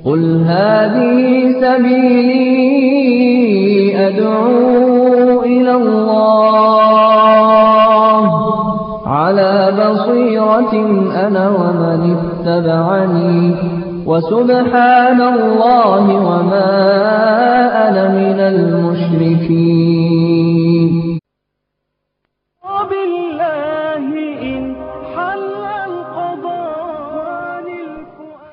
قل هذه سبيلي أدعو إلى الله على بصيرة أنا ومن اتبعني وسبحان الله وما أنا من المشركين وبالله إن حل القضاء للفؤاد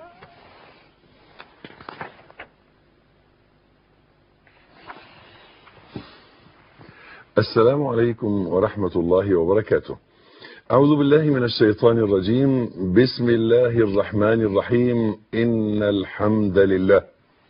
السلام عليكم ورحمة الله وبركاته أعوذ بالله من الشيطان الرجيم بسم الله الرحمن الرحيم إن الحمد لله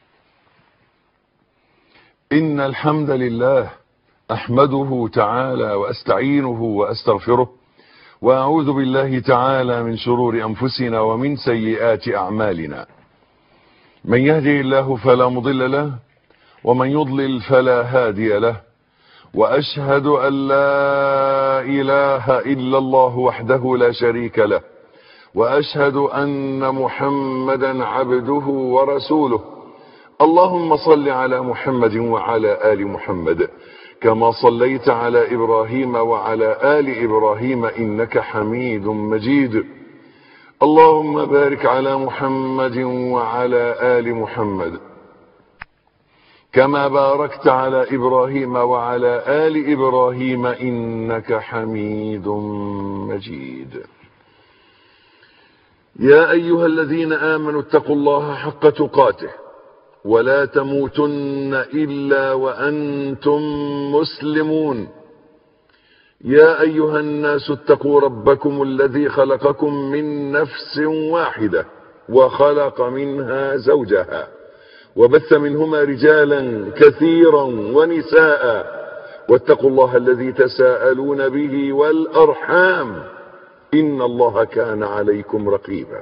إن الحمد لله أحمده تعالى وأستعينه وأستغفره وأعوذ بالله تعالى من شرور أنفسنا ومن سيئات أعمالنا من يهدي الله فلا مضل له ومن يضلل فلا هادي له واشهد ان لا اله الا الله وحده لا شريك له واشهد ان محمدا عبده ورسوله اللهم صل على محمد وعلى ال محمد كما صليت على ابراهيم وعلى ال ابراهيم انك حميد مجيد اللهم بارك على محمد وعلى ال محمد كما باركت على ابراهيم وعلى ال ابراهيم انك حميد مجيد يا ايها الذين امنوا اتقوا الله حق تقاته ولا تموتن الا وانتم مسلمون يا ايها الناس اتقوا ربكم الذي خلقكم من نفس واحده وخلق منها زوجها وبث منهما رجالا كثيرا ونساء واتقوا الله الذي تساءلون به والارحام ان الله كان عليكم رقيبا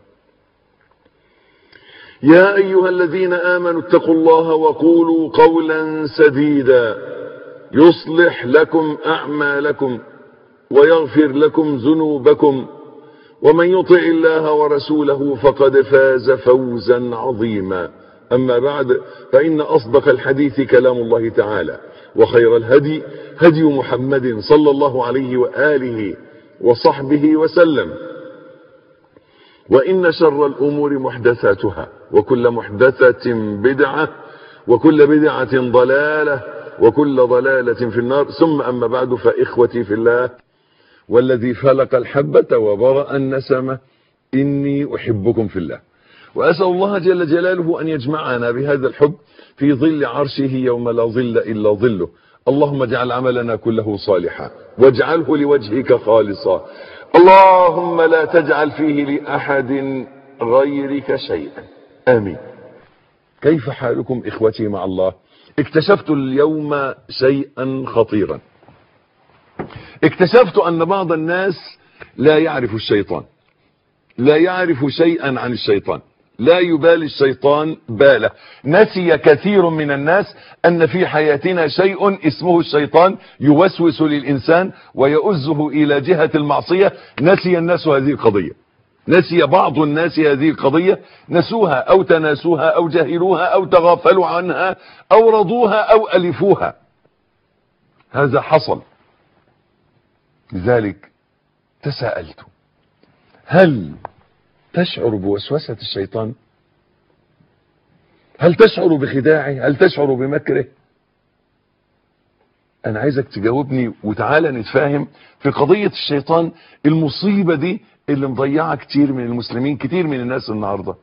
يا ايها الذين امنوا اتقوا الله وقولوا قولا سديدا يصلح لكم اعمالكم ويغفر لكم ذنوبكم ومن يطع الله ورسوله فقد فاز فوزا عظيما أما بعد فإن أصدق الحديث كلام الله تعالى وخير الهدي هدي محمد صلى الله عليه وآله وصحبه وسلم وإن شر الأمور محدثاتها وكل محدثة بدعة وكل بدعة ضلالة وكل ضلالة في النار ثم أما بعد فإخوتي في الله والذي فلق الحبة وبرأ النسمة إني أحبكم في الله وأسأل الله جل جلاله أن يجمعنا بهذا الحب في ظل عرشه يوم لا ظل إلا ظله اللهم اجعل عملنا كله صالحا واجعله لوجهك خالصا اللهم لا تجعل فيه لأحد غيرك شيئا آمين كيف حالكم إخوتي مع الله اكتشفت اليوم شيئا خطيرا اكتشفت أن بعض الناس لا يعرف الشيطان لا يعرف شيئا عن الشيطان لا يبالي الشيطان باله نسي كثير من الناس أن في حياتنا شيء اسمه الشيطان يوسوس للإنسان ويؤزه إلى جهة المعصية نسي الناس هذه القضية نسي بعض الناس هذه القضية نسوها أو تناسوها أو جهلوها أو تغافلوا عنها أو رضوها أو ألفوها هذا حصل لذلك تساءلت هل تشعر بوسوسة الشيطان هل تشعر بخداعه هل تشعر بمكره انا عايزك تجاوبني وتعالى نتفاهم في قضية الشيطان المصيبة دي اللي مضيعة كتير من المسلمين كتير من الناس النهاردة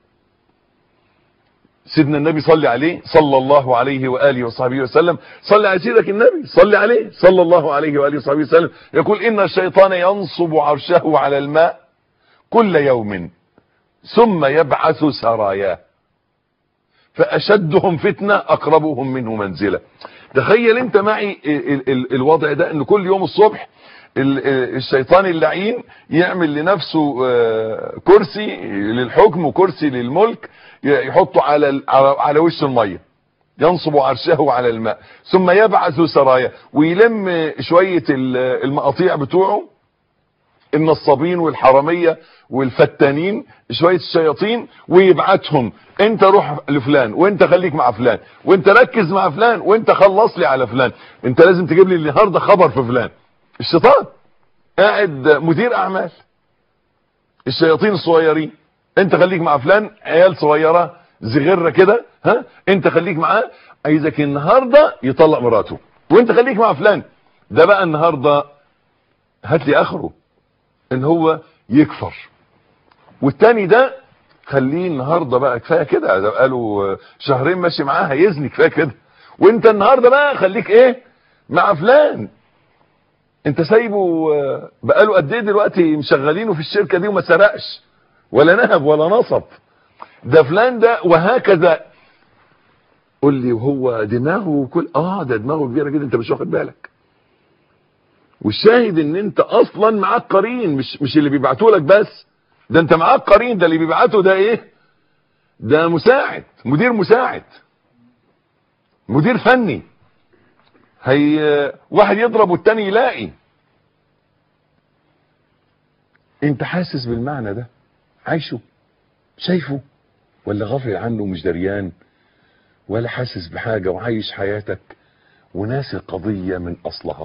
سيدنا النبي صلي عليه صلى الله عليه وآله وصحبه وسلم صلي على سيدك النبي صلي عليه صلى الله عليه وآله وصحبه وسلم يقول إن الشيطان ينصب عرشه على الماء كل يوم ثم يبعث سراياه فأشدهم فتنة أقربهم منه منزلة تخيل انت معي ال ال الوضع ده ان كل يوم الصبح الشيطان اللعين يعمل لنفسه كرسي للحكم وكرسي للملك يحطه على على وش الميه ينصب عرشه على الماء ثم يبعث سرايا ويلم شويه المقاطيع بتوعه النصابين والحرامية والفتانين شوية الشياطين ويبعتهم انت روح لفلان وانت خليك مع فلان وانت ركز مع فلان وانت خلص لي على فلان انت لازم تجيب لي النهارده خبر في فلان الشيطان قاعد مدير اعمال الشياطين الصغيرين انت خليك مع فلان عيال صغيره زغره كده ها انت خليك معاه عايزك النهارده يطلق مراته وانت خليك مع فلان ده بقى النهارده هات لي اخره ان هو يكفر والتاني ده خليه النهارده بقى كفايه كده ده بقاله شهرين ماشي معاه هيزني كفايه كده وانت النهارده بقى خليك ايه مع فلان انت سايبه بقاله قد ايه دلوقتي مشغلينه في الشركه دي وما سرقش ولا نهب ولا نصب ده فلان ده وهكذا قول لي وهو دماغه كل اه ده دماغه كبيره جدا انت مش واخد بالك والشاهد ان انت اصلا معاك قرين مش مش اللي بيبعتوا لك بس ده انت معاك قرين ده اللي بيبعته ده ايه ده مساعد مدير مساعد مدير فني هي واحد يضرب والتاني يلاقي انت حاسس بالمعنى ده عايشه شايفه ولا غافل عنه مش دريان ولا حاسس بحاجة وعايش حياتك وناسي القضية من أصلها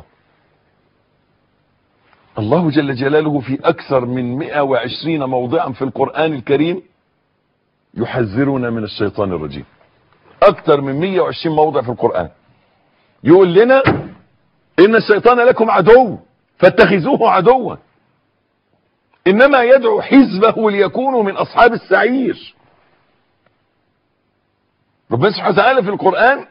الله جل جلاله في أكثر من 120 موضعا في القرآن الكريم يحذرنا من الشيطان الرجيم أكثر من 120 موضع في القرآن يقول لنا إن الشيطان لكم عدو فاتخذوه عدوا إنما يدعو حزبه ليكونوا من أصحاب السعير ربنا سبحانه وتعالى في القرآن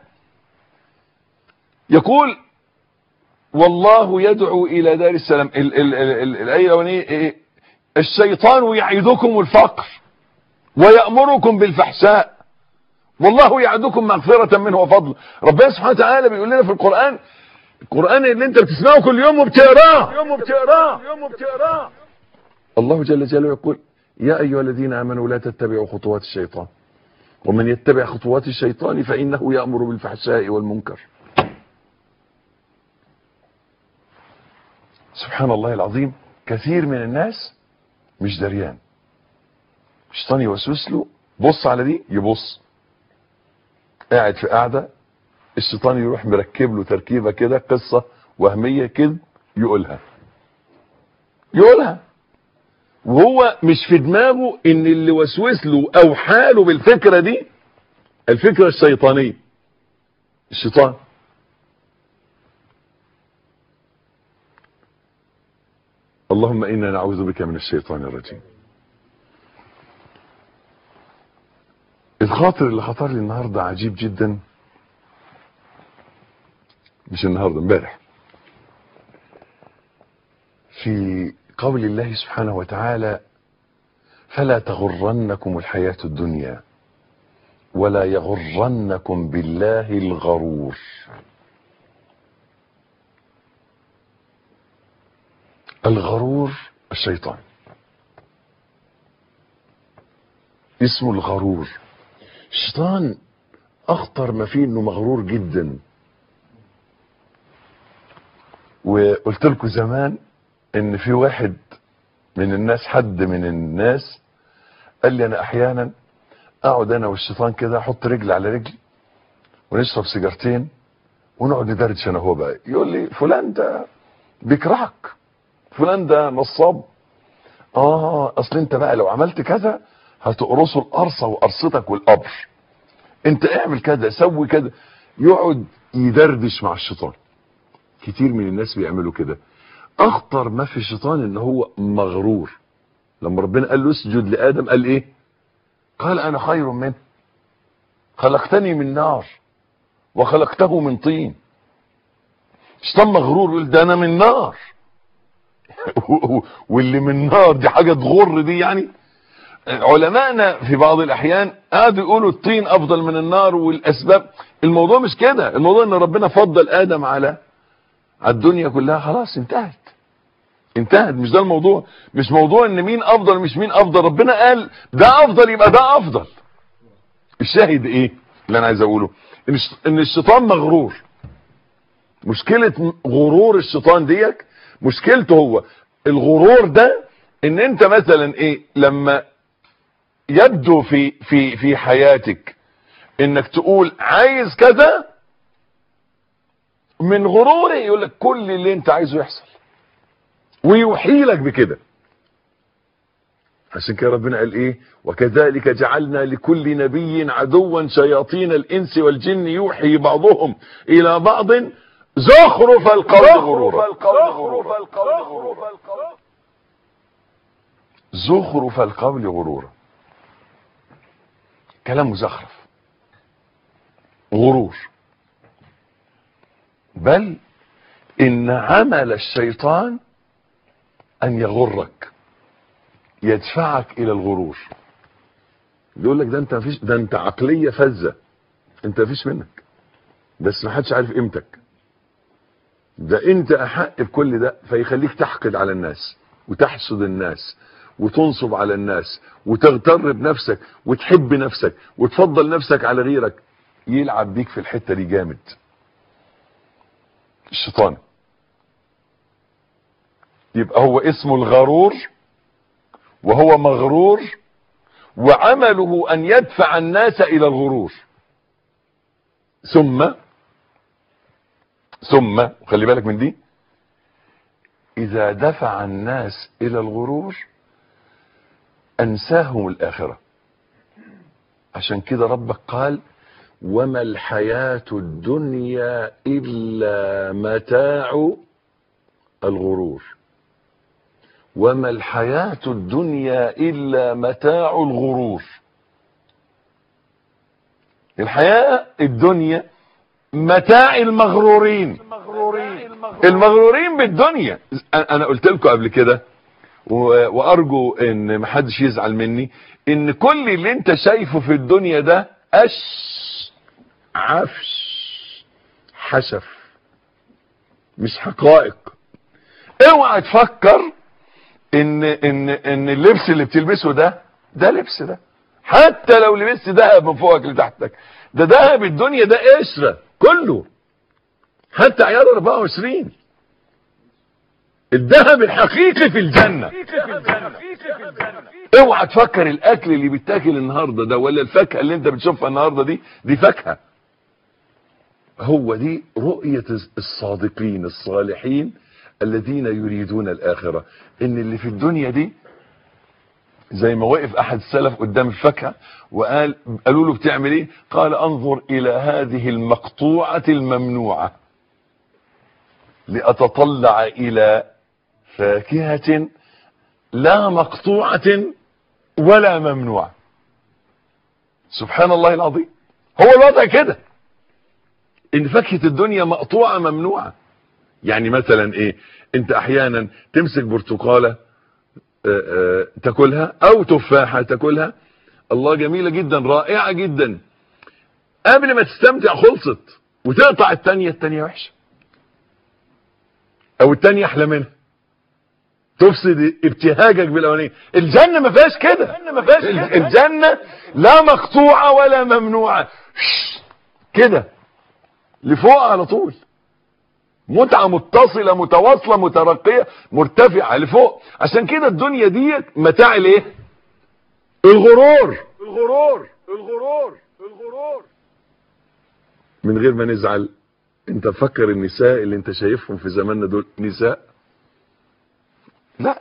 يقول والله يدعو إلى دار السلام ال ال ال ال الآية الأولانية إيه؟ الشيطان يعيدكم الفقر ويأمركم بالفحشاء والله يعدكم مغفرة منه وفضل ربنا سبحانه وتعالى بيقول لنا في القرآن القرآن اللي انت بتسمعه كل يوم وبتقراه يوم وبتقراه يوم وبتقراه الله جل جلاله يقول يا أيها الذين آمنوا لا تتبعوا خطوات الشيطان ومن يتبع خطوات الشيطان فإنه يأمر بالفحشاء والمنكر سبحان الله العظيم كثير من الناس مش دريان الشيطان يوسوس له بص على دي يبص قاعد في قاعده الشيطان يروح مركب له تركيبه كده قصه وهميه كده يقولها يقولها وهو مش في دماغه ان اللي وسوس له او حاله بالفكره دي الفكره الشيطانيه الشيطان اللهم انا نعوذ بك من الشيطان الرجيم الخاطر اللي خطر لي النهارده عجيب جدا مش النهارده امبارح في قول الله سبحانه وتعالى فلا تغرنكم الحياة الدنيا ولا يغرنكم بالله الغرور الغرور الشيطان اسمه الغرور الشيطان اخطر ما فيه انه مغرور جدا وقلت لكم زمان ان في واحد من الناس حد من الناس قال لي انا احيانا اقعد انا والشيطان كده احط رجل على رجل ونشرب سيجارتين ونقعد ندردش انا هو بقى يقول لي فلان ده بيكرهك فلان ده نصاب اه اصل انت بقى لو عملت كذا هتقرصوا القرصه وقرصتك والقبر انت اعمل كذا سوي كذا يقعد يدردش مع الشيطان كتير من الناس بيعملوا كده اخطر ما في الشيطان ان هو مغرور لما ربنا قال له اسجد لادم قال ايه قال انا خير منه خلقتني من نار وخلقته من طين الشيطان مغرور يقول ده انا من نار واللي من نار دي حاجه تغر دي يعني علمائنا في بعض الاحيان قعدوا يقولوا الطين افضل من النار والاسباب الموضوع مش كده الموضوع ان ربنا فضل ادم على على الدنيا كلها خلاص انتهت انتهت مش ده الموضوع مش موضوع ان مين افضل مش مين افضل ربنا قال ده افضل يبقى ده افضل الشاهد ايه اللي انا عايز اقوله ان ان الشيطان مغرور مشكلة غرور الشيطان ديك مشكلته هو الغرور ده ان انت مثلا ايه لما يبدو في في في حياتك انك تقول عايز كذا من غروره يقول لك كل اللي انت عايزه يحصل ويوحي لك بكده عشان كده ربنا قال ايه وكذلك جعلنا لكل نبي عدوا شياطين الانس والجن يوحي بعضهم الى بعض زخرف القول غرورا زخرف القول غرورا كلام مزخرف غرور بل ان عمل الشيطان ان يغرك يدفعك الى الغرور يقول لك ده انت مفيش ده انت عقليه فذه انت مفيش منك بس ما حدش عارف قيمتك ده انت احق بكل ده فيخليك تحقد على الناس وتحسد الناس وتنصب على الناس وتغتر بنفسك وتحب نفسك وتفضل نفسك على غيرك يلعب بيك في الحته دي جامد الشيطان يبقى هو اسمه الغرور وهو مغرور وعمله ان يدفع الناس الى الغرور ثم ثم خلي بالك من دي اذا دفع الناس الى الغرور انساهم الاخره عشان كده ربك قال وما الحياه الدنيا الا متاع الغرور وما الحياة الدنيا إلا متاع الغرور الحياة الدنيا متاع المغرورين المغرورين بالدنيا أنا قلت لكم قبل كده وأرجو إن محدش يزعل مني إن كل اللي أنت شايفه في الدنيا ده أش عفش حشف مش حقائق اوعى تفكر ان ان ان اللبس اللي بتلبسه ده ده لبس ده حتى لو لبست دهب من فوقك لتحتك ده دهب الدنيا ده قشره كله حتى عيار 24 الذهب الحقيقي في الجنه اوعى تفكر الاكل اللي بيتاكل النهارده ده ولا الفاكهه اللي انت بتشوفها النهارده دي دي فاكهه هو دي رؤيه الصادقين الصالحين الذين يريدون الآخرة إن اللي في الدنيا دي زي ما وقف أحد السلف قدام الفاكهة وقال قالوا له بتعمل إيه؟ قال أنظر إلى هذه المقطوعة الممنوعة لأتطلع إلى فاكهة لا مقطوعة ولا ممنوعة سبحان الله العظيم هو الوضع كده إن فاكهة الدنيا مقطوعة ممنوعة يعني مثلا ايه انت احيانا تمسك برتقاله تاكلها او تفاحه تاكلها الله جميله جدا رائعه جدا قبل ما تستمتع خلصت وتقطع التانية التانية وحشه او التانية احلى منها تفسد ابتهاجك بالاولانيه الجنه ما فيهاش كده الجنه لا مقطوعه ولا ممنوعه كده لفوق على طول متعة متصلة متواصلة مترقية مرتفعة لفوق عشان كده الدنيا ديت متاع الايه الغرور الغرور الغرور الغرور من غير ما نزعل انت فكر النساء اللي انت شايفهم في زماننا دول نساء لا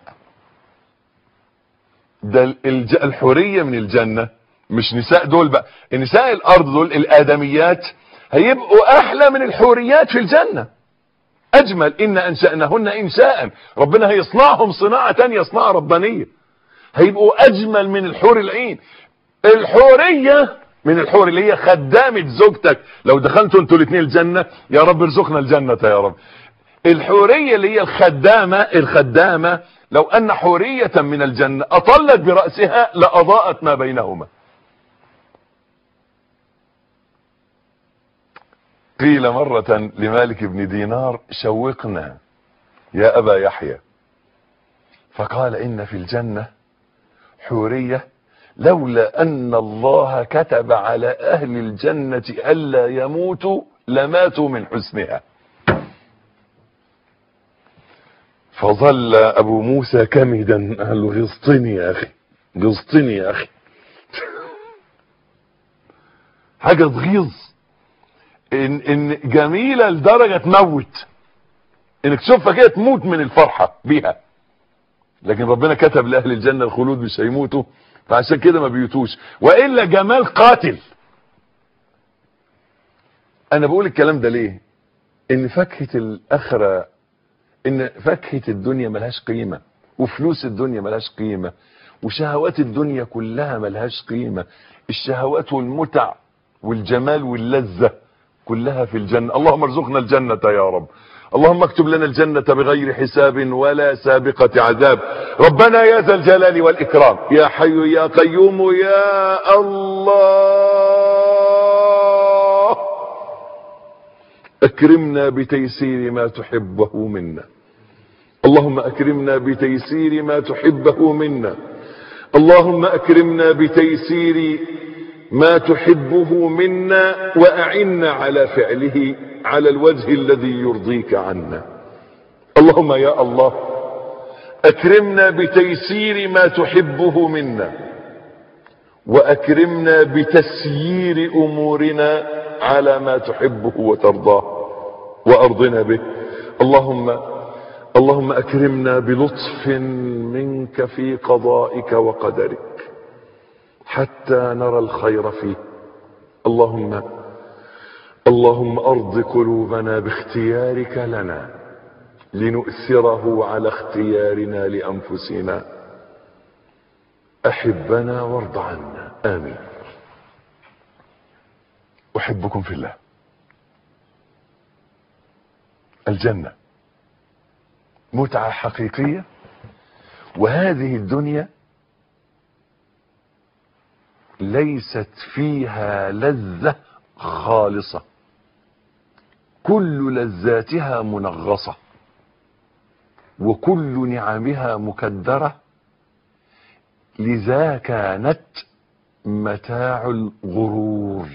ده الج... الحورية من الجنة مش نساء دول بقى النساء الارض دول الادميات هيبقوا احلى من الحوريات في الجنه اجمل ان انشأنهن انشاء ربنا هيصنعهم صناعة تانية صناعة ربانية هيبقوا اجمل من الحور العين الحورية من الحور اللي هي خدامة زوجتك لو دخلتوا انتوا الاثنين الجنة يا رب ارزقنا الجنة يا رب الحورية اللي هي الخدامة الخدامة لو ان حورية من الجنة اطلت برأسها لأضاءت ما بينهما قيل مرة لمالك بن دينار شوقنا يا أبا يحيى فقال إن في الجنة حورية لولا أن الله كتب على أهل الجنة ألا يموتوا لماتوا من حسنها فظل ابو موسى كمدا قال له غصتني يا اخي غصتني يا اخي حاجة تغيظ ان, إن جميلة لدرجة تموت انك تشوفها كده تموت من الفرحة بيها لكن ربنا كتب لأهل الجنة الخلود مش هيموتوا فعشان كده ما بيوتوش وإلا جمال قاتل أنا بقول الكلام ده ليه إن فاكهة الآخرة إن فاكهة الدنيا ملهاش قيمة وفلوس الدنيا ملهاش قيمة وشهوات الدنيا كلها ملهاش قيمة الشهوات والمتع والجمال واللذة كلها في الجنة اللهم ارزقنا الجنة يا رب اللهم اكتب لنا الجنة بغير حساب ولا سابقة عذاب ربنا يا ذا الجلال والإكرام يا حي يا قيوم يا الله أكرمنا بتيسير ما تحبه منا اللهم أكرمنا بتيسير ما تحبه منا اللهم أكرمنا بتيسير ما تحبه منا وأعنا على فعله على الوجه الذي يرضيك عنا اللهم يا الله أكرمنا بتيسير ما تحبه منا وأكرمنا بتسيير أمورنا على ما تحبه وترضاه وأرضنا به اللهم اللهم أكرمنا بلطف منك في قضائك وقدرك حتى نرى الخير فيه اللهم اللهم ارض قلوبنا باختيارك لنا لنؤثره على اختيارنا لانفسنا احبنا وارض عنا امين احبكم في الله الجنه متعه حقيقيه وهذه الدنيا ليست فيها لذة خالصة كل لذاتها منغصة وكل نعمها مكدرة لذا كانت متاع الغرور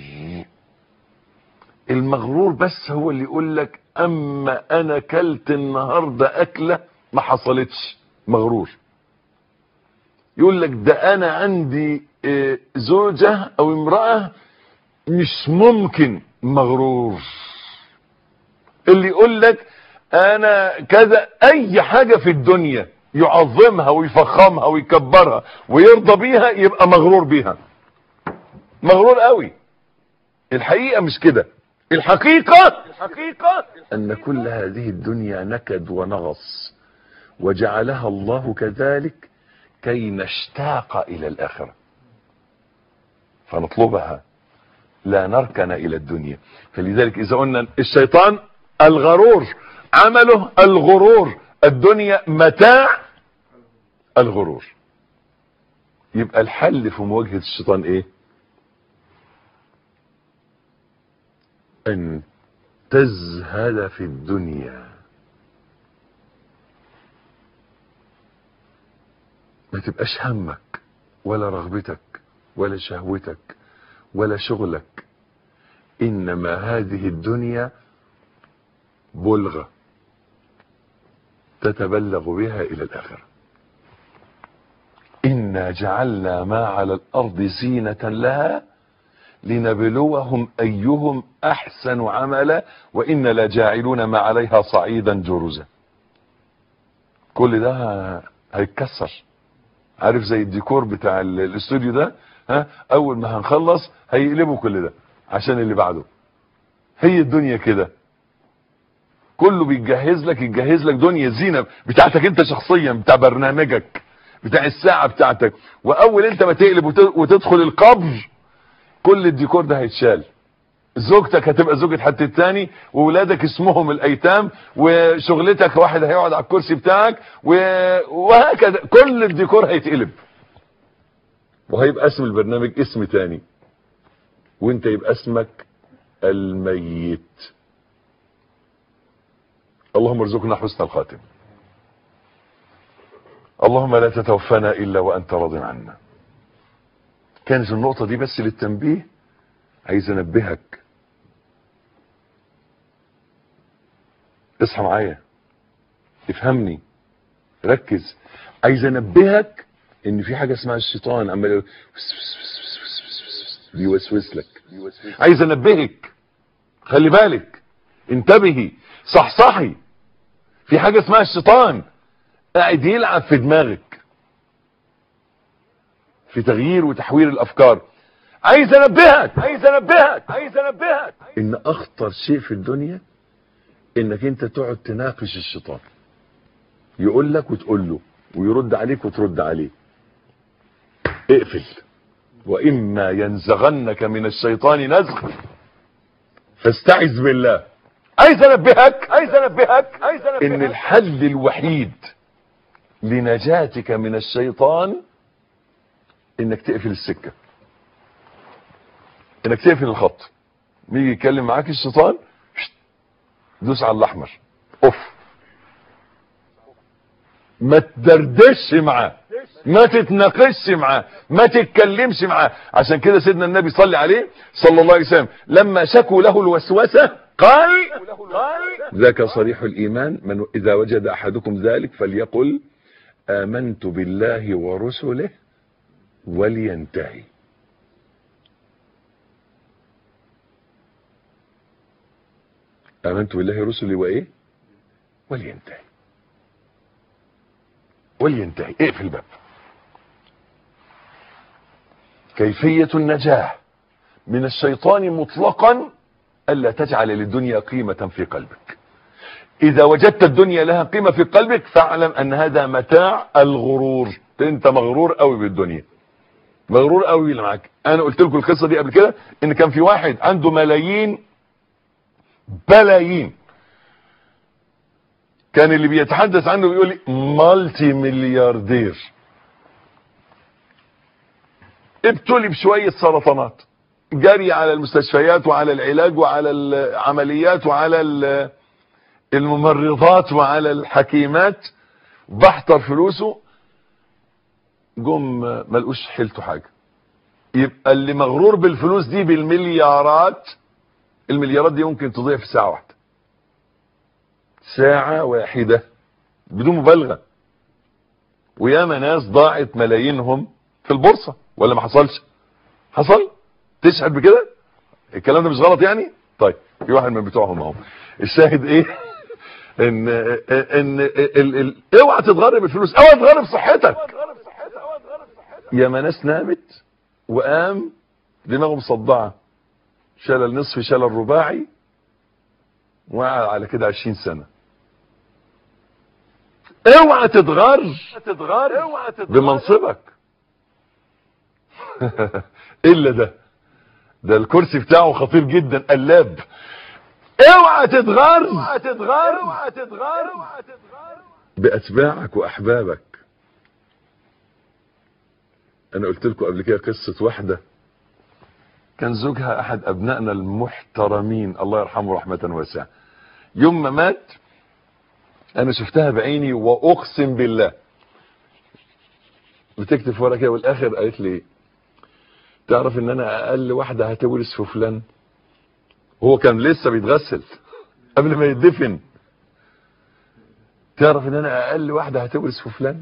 المغرور بس هو اللي يقول لك اما انا كلت النهارده اكله ما حصلتش مغرور يقول لك ده انا عندي آه، زوجة او امرأة مش ممكن مغرور اللي يقول لك انا كذا اي حاجة في الدنيا يعظمها ويفخمها ويكبرها ويرضى بيها يبقى مغرور بيها مغرور قوي الحقيقة مش كده الحقيقة الحقيقة ان كل هذه الدنيا نكد ونغص وجعلها الله كذلك كي نشتاق الى الاخره فنطلبها لا نركن الى الدنيا فلذلك اذا قلنا الشيطان الغرور عمله الغرور الدنيا متاع الغرور يبقى الحل في مواجهة الشيطان ايه ان تزهد في الدنيا ما تبقاش همك ولا رغبتك ولا شهوتك ولا شغلك انما هذه الدنيا بلغة تتبلغ بها الى الاخرة انا جعلنا ما على الارض زينة لها لنبلوهم ايهم احسن عملا وانا لجاعلون ما عليها صعيدا جرزا كل ده هيتكسر عارف زي الديكور بتاع ال- الاستوديو ده ها اول ما هنخلص هيقلبوا كل ده عشان اللي بعده هي الدنيا كده كله بيتجهز لك يتجهز لك دنيا زينة بتاعتك انت شخصيا بتاع برنامجك بتاع الساعة بتاعتك واول انت ما تقلب وت- وتدخل القبر كل الديكور ده هيتشال زوجتك هتبقى زوجة حد التاني وولادك اسمهم الايتام وشغلتك واحد هيقعد على الكرسي بتاعك و- وهكذا كل الديكور هيتقلب وهيبقى اسم البرنامج اسم تاني وانت يبقى اسمك الميت اللهم ارزقنا حسن الخاتم اللهم لا تتوفنا الا وانت راض عنا كانت النقطة دي بس للتنبيه عايز انبهك اصحى معايا افهمني ركز عايز انبهك ان في حاجه اسمها الشيطان عمال يقول وس- وس- وس- وس- وس- وس- وس- بيوسوس لك عايز انبهك خلي بالك انتبهي صحصحي في حاجه اسمها الشيطان قاعد يلعب في دماغك في تغيير وتحوير الافكار عايز انبهك عايز انبهك عايز انبهك ان اخطر شيء في الدنيا انك انت تقعد تناقش الشيطان يقول لك وتقول له ويرد عليك وترد عليه اقفل واما ينزغنك من الشيطان نزغ فاستعذ بالله عايز انبهك عايز انبهك عايز انبهك ان الحل الوحيد لنجاتك من الشيطان انك تقفل السكه انك تقفل الخط يجي يتكلم معاك الشيطان شت، دوس على الاحمر اوف ما تدردش معاه ما تتناقشش معاه ما تتكلمش معاه عشان كده سيدنا النبي صلى عليه صلى الله عليه وسلم لما شكوا له الوسوسه قال ذاك صريح الايمان من اذا وجد احدكم ذلك فليقل امنت بالله ورسله ولينتهي امنت بالله ورسله وايه ولينتهي ولينتهي اقفل الباب كيفية النجاة من الشيطان مطلقا ألا تجعل للدنيا قيمة في قلبك إذا وجدت الدنيا لها قيمة في قلبك فاعلم أن هذا متاع الغرور أنت مغرور قوي بالدنيا مغرور قوي اللي معاك أنا قلت لكم القصة دي قبل كده إن كان في واحد عنده ملايين بلايين كان اللي بيتحدث عنه بيقول لي مالتي ملياردير ابتلي بشوية سرطانات جري على المستشفيات وعلى العلاج وعلى العمليات وعلى ال- الممرضات وعلى الحكيمات بحتر فلوسه جم ملقوش حيلته حاجة يبقى اللي مغرور بالفلوس دي بالمليارات المليارات دي ممكن تضيع في ساعة واحدة ساعة واحدة بدون مبالغة وياما ناس ضاعت ملايينهم في البورصة ولا ما حصلش حصل تشهد بكده الكلام ده مش غلط يعني طيب في واحد من بتوعهم اهو الشاهد ايه ان ان ال... ال... اوعى تتغرب الفلوس اوعى تتغرب صحتك ياما ناس نامت وقام دماغه مصدعه شلل نصفي شلل رباعي وقعد على كده 20 سنه اوعى تتغر تتغر بمنصبك الا ده ده الكرسي بتاعه خطير جدا قلاب اوعى تتغر اوعى تتغر اوعى تتغر باتباعك واحبابك انا قلت لكم قبل كده قصه واحده كان زوجها احد ابنائنا المحترمين الله يرحمه رحمه واسعه يوم ما مات انا شفتها بعيني واقسم بالله بتكتب في ورقه كده والاخر قالت لي تعرف ان انا اقل واحده هتورث في فلان هو كان لسه بيتغسل قبل ما يدفن تعرف ان انا اقل واحده هتورث في فلان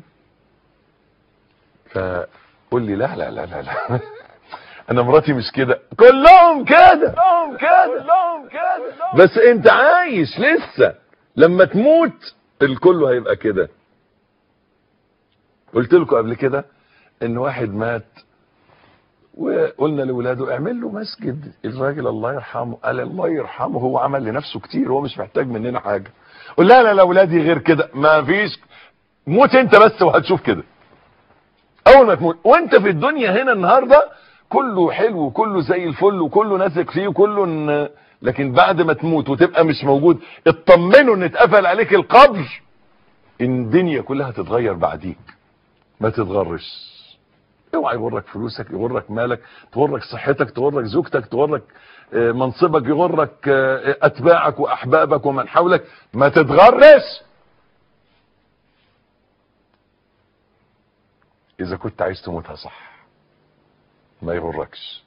فقول لي لا لا لا لا لا انا مراتي مش كده كلهم كده كلهم كده كلهم كده بس انت عايش لسه لما تموت الكل هيبقى كده قلت لكم قبل كده ان واحد مات وقلنا لاولاده اعمل له مسجد الراجل الله يرحمه قال الله يرحمه هو عمل لنفسه كتير هو مش محتاج مننا حاجه قول لا لا لا اولادي غير كده ما فيش موت انت بس وهتشوف كده اول ما تموت وانت في الدنيا هنا النهارده كله حلو وكله زي الفل وكله ناثق فيه وكله ان لكن بعد ما تموت وتبقى مش موجود اطمنوا ان اتقفل عليك القبر ان الدنيا كلها تتغير بعديك ما تتغرش اوعى يغرك فلوسك يغرك مالك تغرك صحتك تغرك زوجتك تغرك آه، منصبك يغرك آه، اتباعك واحبابك ومن حولك ما تتغرش اذا كنت عايز تموتها صح ما يغركش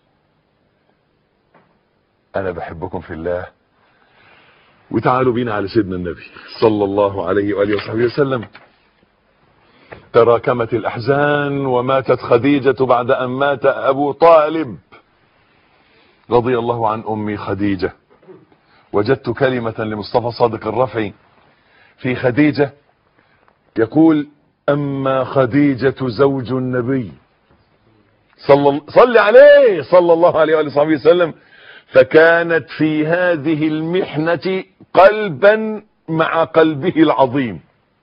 انا بحبكم في الله وتعالوا بينا على سيدنا النبي صلى الله عليه واله وصحبه وسلم تراكمت الأحزان وماتت خديجة بعد أن مات أبو طالب رضي الله عن أمي خديجة وجدت كلمة لمصطفى صادق الرفعي في خديجة يقول أما خديجة زوج النبي صلى, صلى عليه صلى الله عليه وآله وصحبه وسلم فكانت في هذه المحنة قلبا مع قلبه العظيم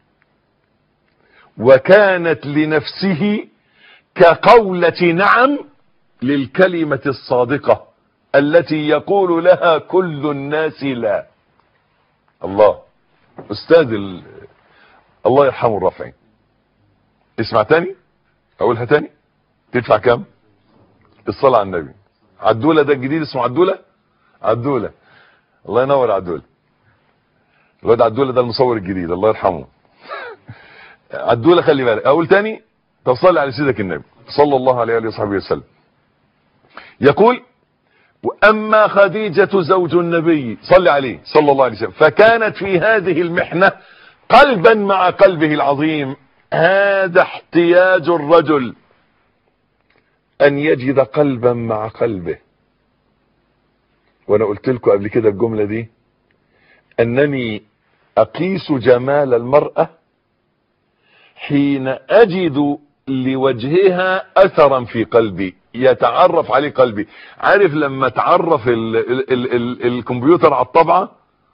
وكانت لنفسه كقولة نعم للكلمة الصادقة التي يقول لها كل الناس لا الله استاذ ال... الله يرحمه الرافعين اسمع تاني اقولها تاني تدفع كام الصلاة على النبي عدولة ده الجديد اسمه عدولة عدولة الله ينور عدولة الواد عدولة ده المصور الجديد الله يرحمه عدولة خلي بالك اقول تاني طب صلي على سيدك النبي صلى الله عليه وآله وصحبه وسلم يقول واما خديجة زوج النبي صلى عليه صلى الله عليه وسلم فكانت في هذه المحنة قلبا مع قلبه العظيم هذا احتياج الرجل ان يجد قلبا مع قلبه وانا قلت لكم قبل كده الجملة دي انني اقيس جمال المرأة حين اجد لوجهها اثرا في قلبي يتعرف عليه قلبي عارف لما تعرف ال ال ال ال الكمبيوتر على الطبعة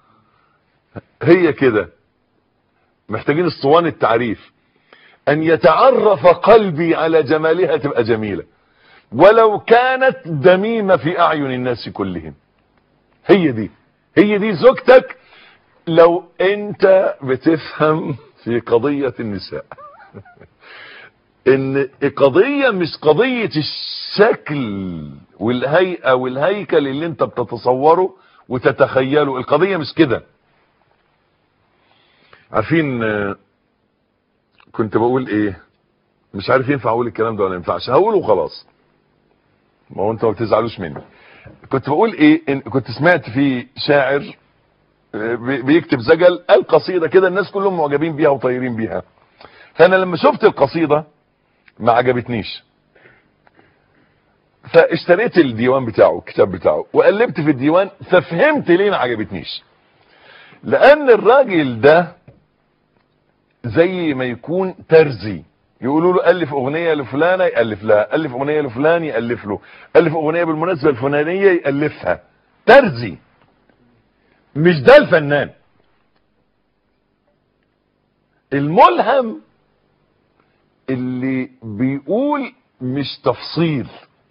هي كده محتاجين اسطوانة التعريف ان يتعرف قلبي على جمالها تبقى جميلة ولو كانت دميمة في اعين الناس كلهم هي دي هي دي زوجتك لو انت بتفهم في قضية النساء ان القضية مش قضية الشكل والهيئة والهيكل اللي انت بتتصوره وتتخيله القضية مش كده عارفين كنت بقول ايه مش عارف ينفع اقول الكلام ده ولا ينفعش هقوله وخلاص ما هو انت ما بتزعلوش مني كنت بقول ايه إن كنت سمعت في شاعر بيكتب زجل قال قصيدة كده الناس كلهم معجبين بيها وطايرين بيها فانا لما شفت القصيدة ما عجبتنيش فاشتريت الديوان بتاعه الكتاب بتاعه وقلبت في الديوان ففهمت ليه ما عجبتنيش لان الراجل ده زي ما يكون ترزي يقولوا له الف اغنية لفلانة يالف لها الف اغنية لفلان يالف له الف اغنية بالمناسبة الفلانية يالفها ترزي مش ده الفنان الملهم اللي بيقول مش تفصيل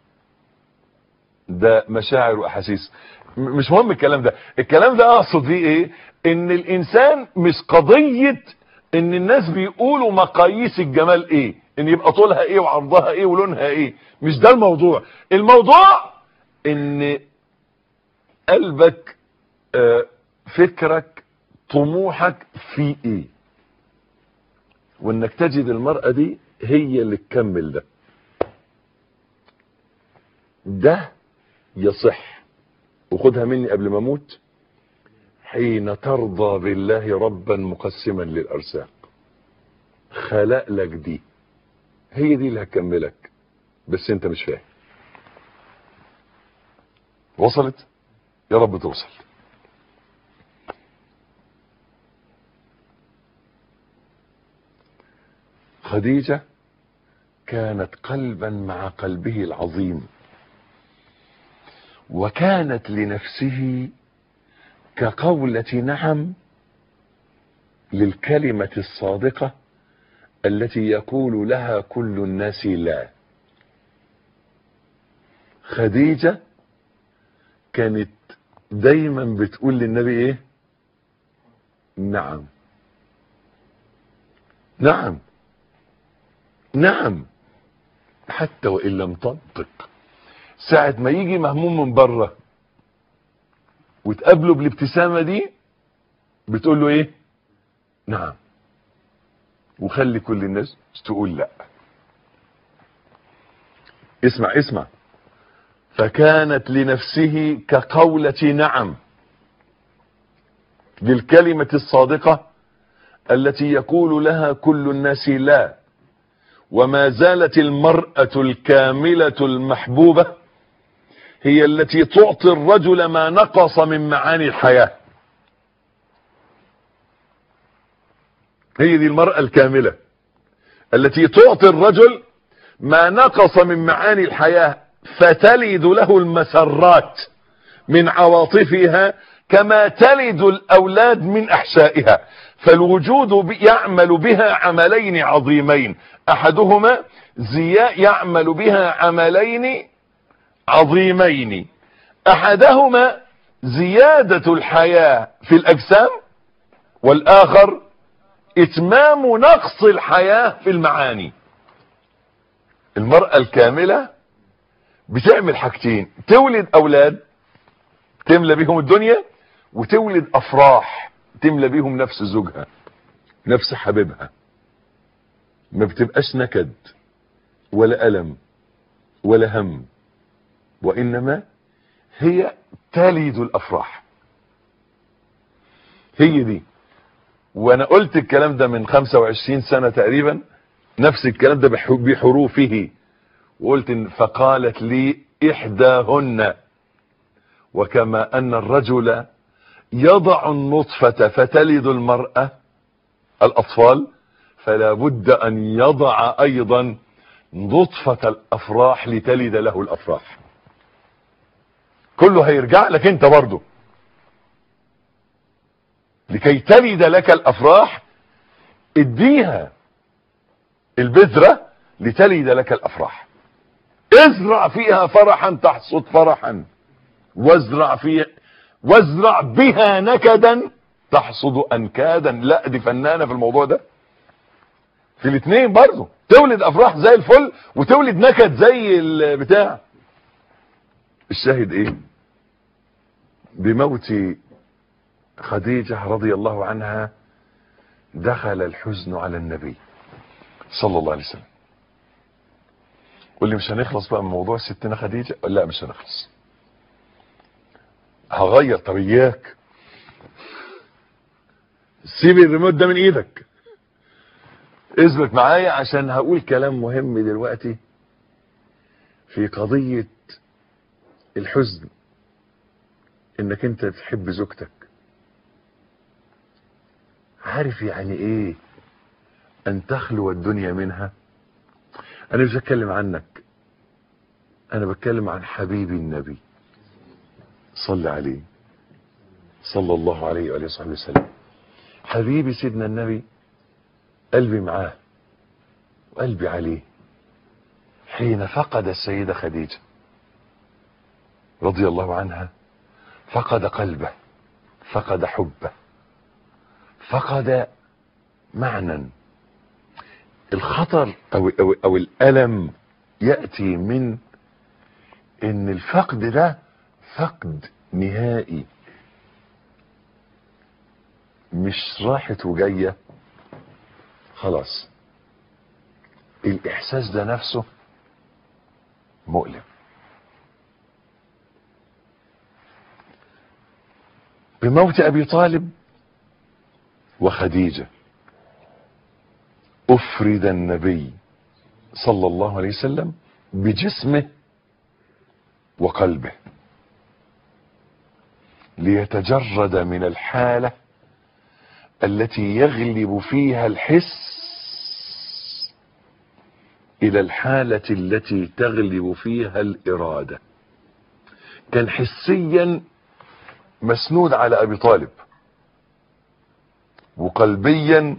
ده مشاعر واحاسيس مش مهم الكلام ده الكلام ده اقصد فيه ايه ان الانسان مش قضية ان الناس بيقولوا مقاييس الجمال ايه ان يبقى طولها ايه وعرضها ايه ولونها ايه مش ده الموضوع الموضوع ان قلبك آه فكرك طموحك في ايه وانك تجد المرأة دي هي اللي تكمل ده ده يصح وخدها مني قبل ما اموت حين ترضى بالله ربا مقسما للارزاق خلق لك دي هي دي اللي هتكملك بس انت مش فاهم وصلت يا رب توصل خديجة كانت قلبا مع قلبه العظيم وكانت لنفسه كقولة نعم للكلمة الصادقة التي يقول لها كل الناس لا خديجة كانت دايما بتقول للنبي ايه نعم نعم نعم حتى وان لم تنطق ساعة ما يجي مهموم من بره وتقابله بالابتسامة دي بتقول له ايه نعم وخلي كل الناس تقول لا اسمع اسمع فكانت لنفسه كقولة نعم للكلمة الصادقة التي يقول لها كل الناس لا وما زالت المرأة الكاملة المحبوبة هي التي تعطي الرجل ما نقص من معاني الحياة هي دي المرأة الكاملة التي تعطي الرجل ما نقص من معاني الحياة فتلد له المسرات من عواطفها كما تلد الأولاد من أحشائها فالوجود يعمل بها عملين عظيمين أحدهما زياء يعمل بها عملين عظيمين أحدهما زيادة الحياة في الأجسام والآخر إتمام نقص الحياة في المعاني المرأة الكاملة بتعمل حاجتين تولد أولاد تملى بيهم الدنيا وتولد أفراح تملى بيهم نفس زوجها نفس حبيبها ما بتبقاش نكد ولا ألم ولا هم وإنما هي تلد الأفراح هي دي وانا قلت الكلام ده من 25 سنة تقريبا نفس الكلام ده بح- بحروفه وقلت إن فقالت لي احداهن وكما ان الرجل يضع النطفة فتلد المرأة الاطفال فلا بد ان يضع ايضا نطفة الافراح لتلد له الافراح كله هيرجع لك انت برضه لكي تلد لك الافراح اديها البذرة لتلد لك الافراح ازرع فيها فرحا تحصد فرحا وازرع فيها وازرع بها نكدا تحصد انكادا لا دي فنانة في الموضوع ده في الاثنين برضه تولد افراح زي الفل وتولد نكد زي البتاع الشاهد ايه بموت خديجة رضي الله عنها دخل الحزن على النبي صلى الله عليه وسلم قول لي مش هنخلص بقى من موضوع ستنا خديجة لا مش هنخلص هغير طب اياك سيب الريموت ده من ايدك اثبت معايا عشان هقول كلام مهم دلوقتي في قضية الحزن انك انت تحب زوجتك عارف يعني ايه ان تخلو الدنيا منها انا مش بتكلم عنك انا بتكلم عن حبيبي النبي صلى عليه صلى الله عليه وآله وصحبه وسلم حبيبي سيدنا النبي قلبي معاه وقلبي عليه حين فقد السيدة خديجة رضي الله عنها فقد قلبه فقد حبه فقد معنى الخطر أو, أو, أو الألم يأتي من ان الفقد ده فقد نهائي مش راحت وجاية خلاص الاحساس ده نفسه مؤلم بموت ابي طالب وخديجة افرد النبي صلى الله عليه وسلم بجسمه وقلبه ليتجرد من الحالة التي يغلب فيها الحس الى الحالة التي تغلب فيها الارادة كان حسيا مسنود على ابي طالب وقلبيا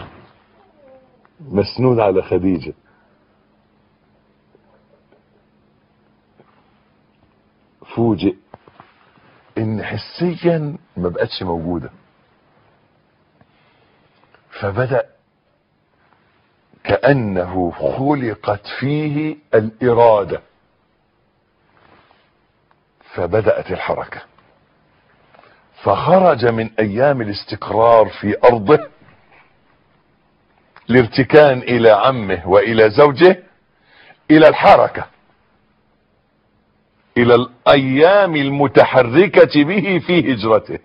مسنود على خديجة فوجئ ان حسيا ما بقتش موجودة فبدأ كأنه خلقت فيه الإرادة فبدأت الحركة فخرج من أيام الاستقرار في أرضه الارتكان إلى عمه وإلى زوجه إلى الحركة إلى الأيام المتحركة به في هجرته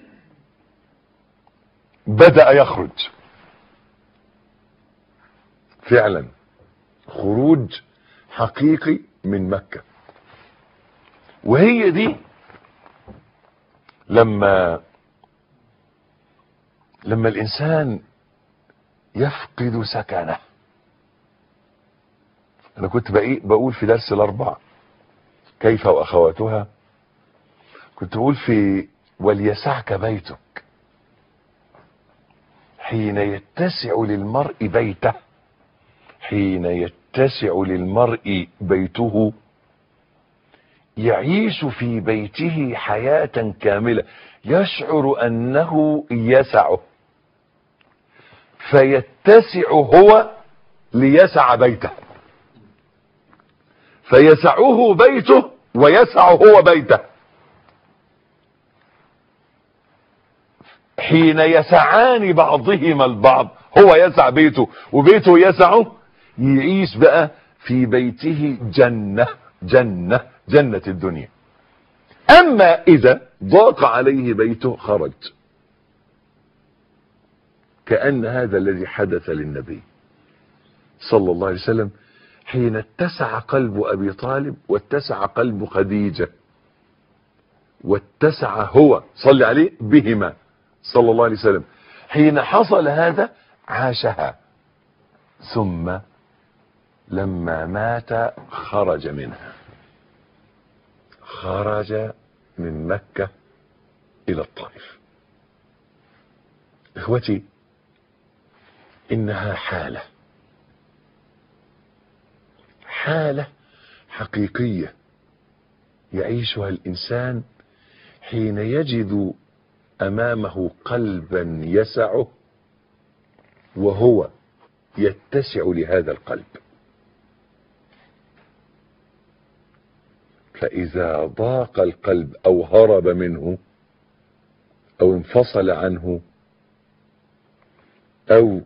بدأ يخرج فعلا خروج حقيقي من مكة وهي دي لما لما الانسان يفقد سكنه انا كنت بقي- بقول في درس الاربع كيف واخواتها كنت بقول في وليسعك بيتك حين يتسع للمرء بيته حين يتسع للمرء بيته يعيش في بيته حياة كاملة يشعر أنه يسعه فيتسع هو ليسع بيته فيسعه بيته ويسع هو بيته حين يسعان بعضهما البعض هو يسع بيته وبيته يسعه يعيش بقى في بيته جنة جنة جنة الدنيا اما اذا ضاق عليه بيته خرج كأن هذا الذي حدث للنبي صلى الله عليه وسلم حين اتسع قلب ابي طالب واتسع قلب خديجة واتسع هو صلى عليه بهما صلى الله عليه وسلم حين حصل هذا عاشها ثم لما مات خرج منها خرج من مكة إلى الطائف إخوتي إنها حالة حالة حقيقية يعيشها الإنسان حين يجد أمامه قلبا يسعه وهو يتسع لهذا القلب فإذا ضاق القلب أو هرب منه أو انفصل عنه أو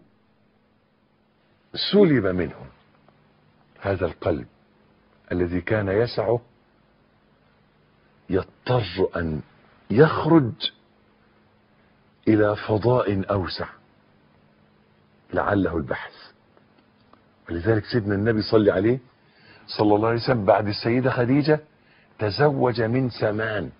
سلب منه هذا القلب الذي كان يسعه يضطر أن يخرج إلى فضاء أوسع لعله البحث ولذلك سيدنا النبي صلى عليه صلى الله عليه وسلم بعد السيدة خديجة تزوج من ثمان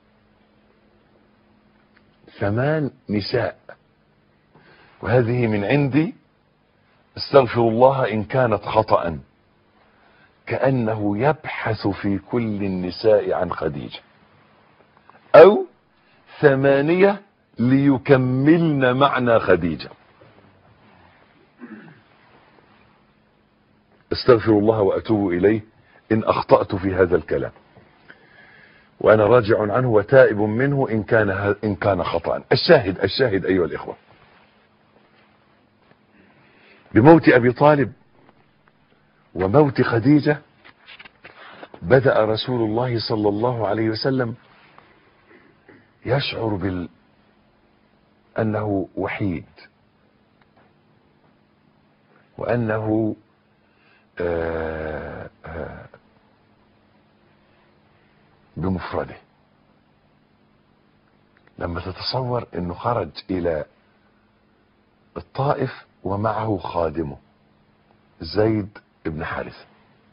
ثمان نساء وهذه من عندي استغفر الله إن كانت خطأ كأنه يبحث في كل النساء عن خديجة أو ثمانية ليكملن معنى خديجة استغفر الله وأتوب إليه إن أخطأت في هذا الكلام وأنا راجع عنه وتائب منه إن كان إن كان خطأ الشاهد الشاهد أيها الإخوة بموت أبي طالب وموت خديجة بدأ رسول الله صلى الله عليه وسلم يشعر بال أنه وحيد وأنه آه آه بمفرده لما تتصور انه خرج الى الطائف ومعه خادمه زيد بن حارثة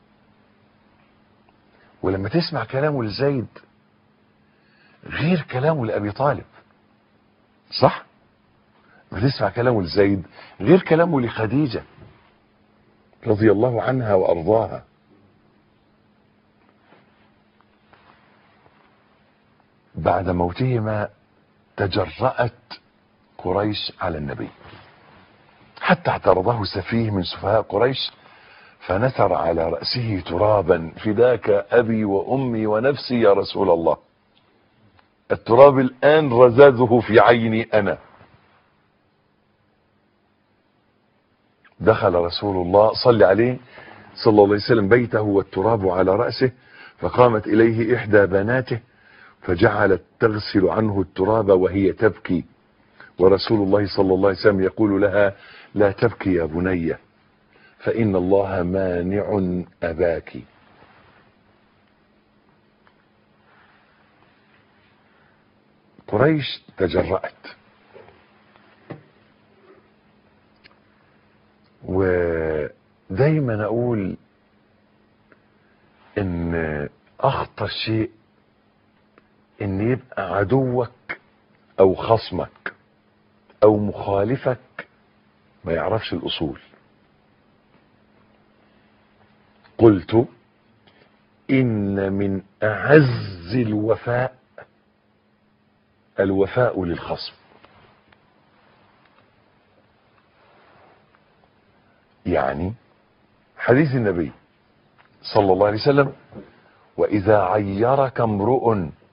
ولما تسمع كلامه لزيد غير كلامه لأبي طالب صح لما تسمع كلامه لزيد غير كلامه لخديجة رضي الله عنها وأرضاها بعد موتهما تجرأت قريش على النبي حتى اعترضه سفيه من سفهاء قريش فنثر على رأسه ترابا فداك أبي وأمي ونفسي يا رسول الله التراب الآن رزازه في عيني أنا دخل رسول الله صلى عليه صلى الله عليه وسلم بيته والتراب على رأسه فقامت إليه إحدى بناته فجعلت تغسل عنه التراب وهي تبكي ورسول الله صلى الله عليه وسلم يقول لها لا تبكي يا بني فإن الله مانع أباك قريش تجرأت دايما اقول ان اخطر شيء ان يبقى عدوك او خصمك او مخالفك ما يعرفش الاصول قلت ان من اعز الوفاء الوفاء للخصم يعني حديث النبي صلى الله عليه وسلم واذا عيرك امرؤ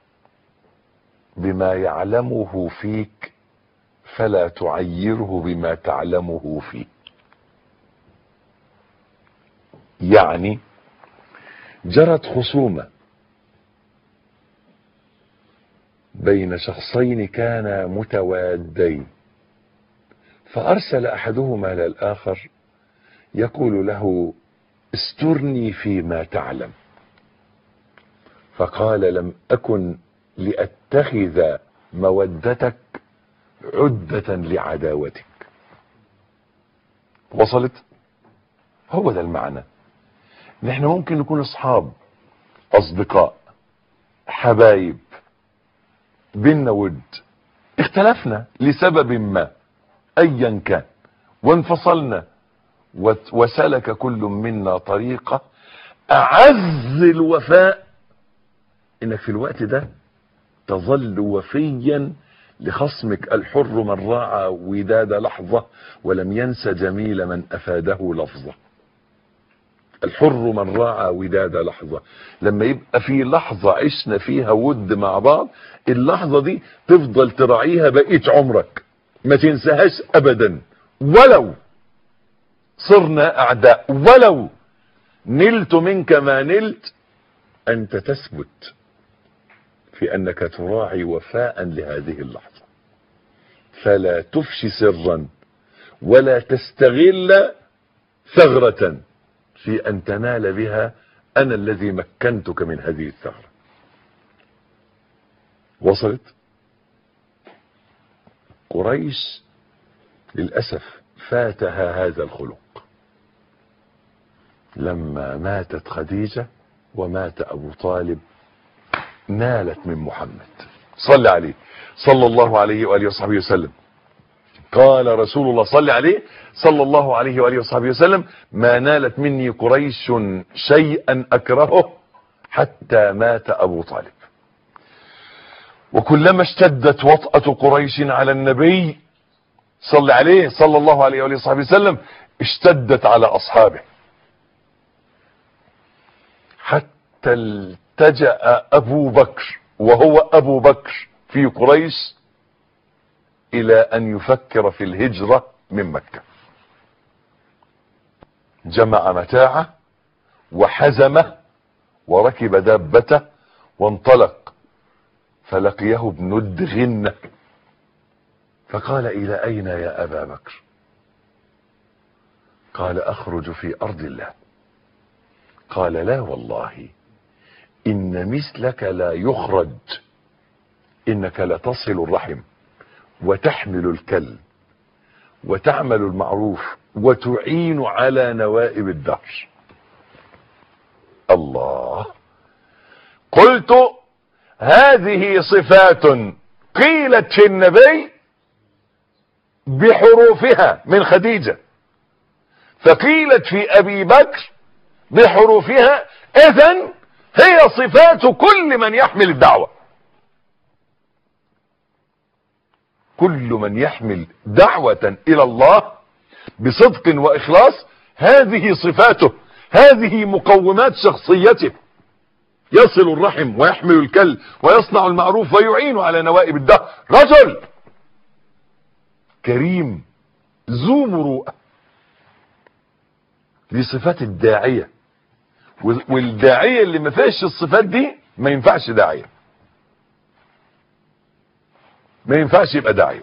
بما يعلمه فيك فلا تعيره بما تعلمه فيه يعني جرت خصومه بين شخصين كانا متوادين فارسل احدهما الى الاخر يقول له استرني فيما تعلم فقال لم اكن لاتخذ مودتك عدة لعداوتك وصلت هو ده المعنى ان احنا ممكن نكون اصحاب اصدقاء حبايب بينا ود اختلفنا لسبب ما ايا كان وانفصلنا وت- وسلك كل منا طريقة اعز الوفاء انك في الوقت ده تظل وفيا لخصمك الحر من راعى وداد لحظة ولم ينس جميل من افاده لفظة الحر من راعى وداد لحظة لما يبقى في لحظة عشنا فيها ود مع بعض اللحظة دي تفضل تراعيها بقية عمرك ما تنساهاش ابدا ولو صرنا اعداء ولو نلت منك ما نلت انت تثبت في انك تراعي وفاء لهذه اللحظة فلا تفشي سرا ولا تستغل ثغرة في ان تنال بها انا الذي مكنتك من هذه الثغرة وصلت قريش للأسف فاتها هذا الخلق لما ماتت خديجة ومات أبو طالب نالت من محمد صلى عليه صلى الله عليه وآله وصحبه وسلم قال رسول الله صلى عليه صلى الله عليه وآله وصحبه وسلم ما نالت مني قريش شيئا أكرهه حتى مات أبو طالب وكلما اشتدت وطأة قريش على النبي صلى عليه صلى الله عليه وآله وصحبه وسلم اشتدت على أصحابه حتى التجأ أبو بكر وهو أبو بكر في قريش إلى أن يفكر في الهجرة من مكة جمع متاعه وحزمه وركب دابته وانطلق فلقيه ابن الدغنة فقال إلى أين يا أبا بكر قال أخرج في أرض الله قال لا والله إن مثلك لا يخرج إنك لتصل الرحم وتحمل الكل وتعمل المعروف وتعين على نوائب الدهر الله قلت هذه صفات قيلت في النبي بحروفها من خديجة فقيلت في ابي بكر بحروفها اذا هي صفات كل من يحمل الدعوة كل من يحمل دعوة الى الله بصدق واخلاص هذه صفاته هذه مقومات شخصيته يصل الرحم ويحمل الكل ويصنع المعروف ويعين على نوائب الدهر رجل كريم ذو مروءة دي صفات الداعية والداعية اللي ما فيهاش الصفات دي ما ينفعش داعية ما ينفعش يبقى داعية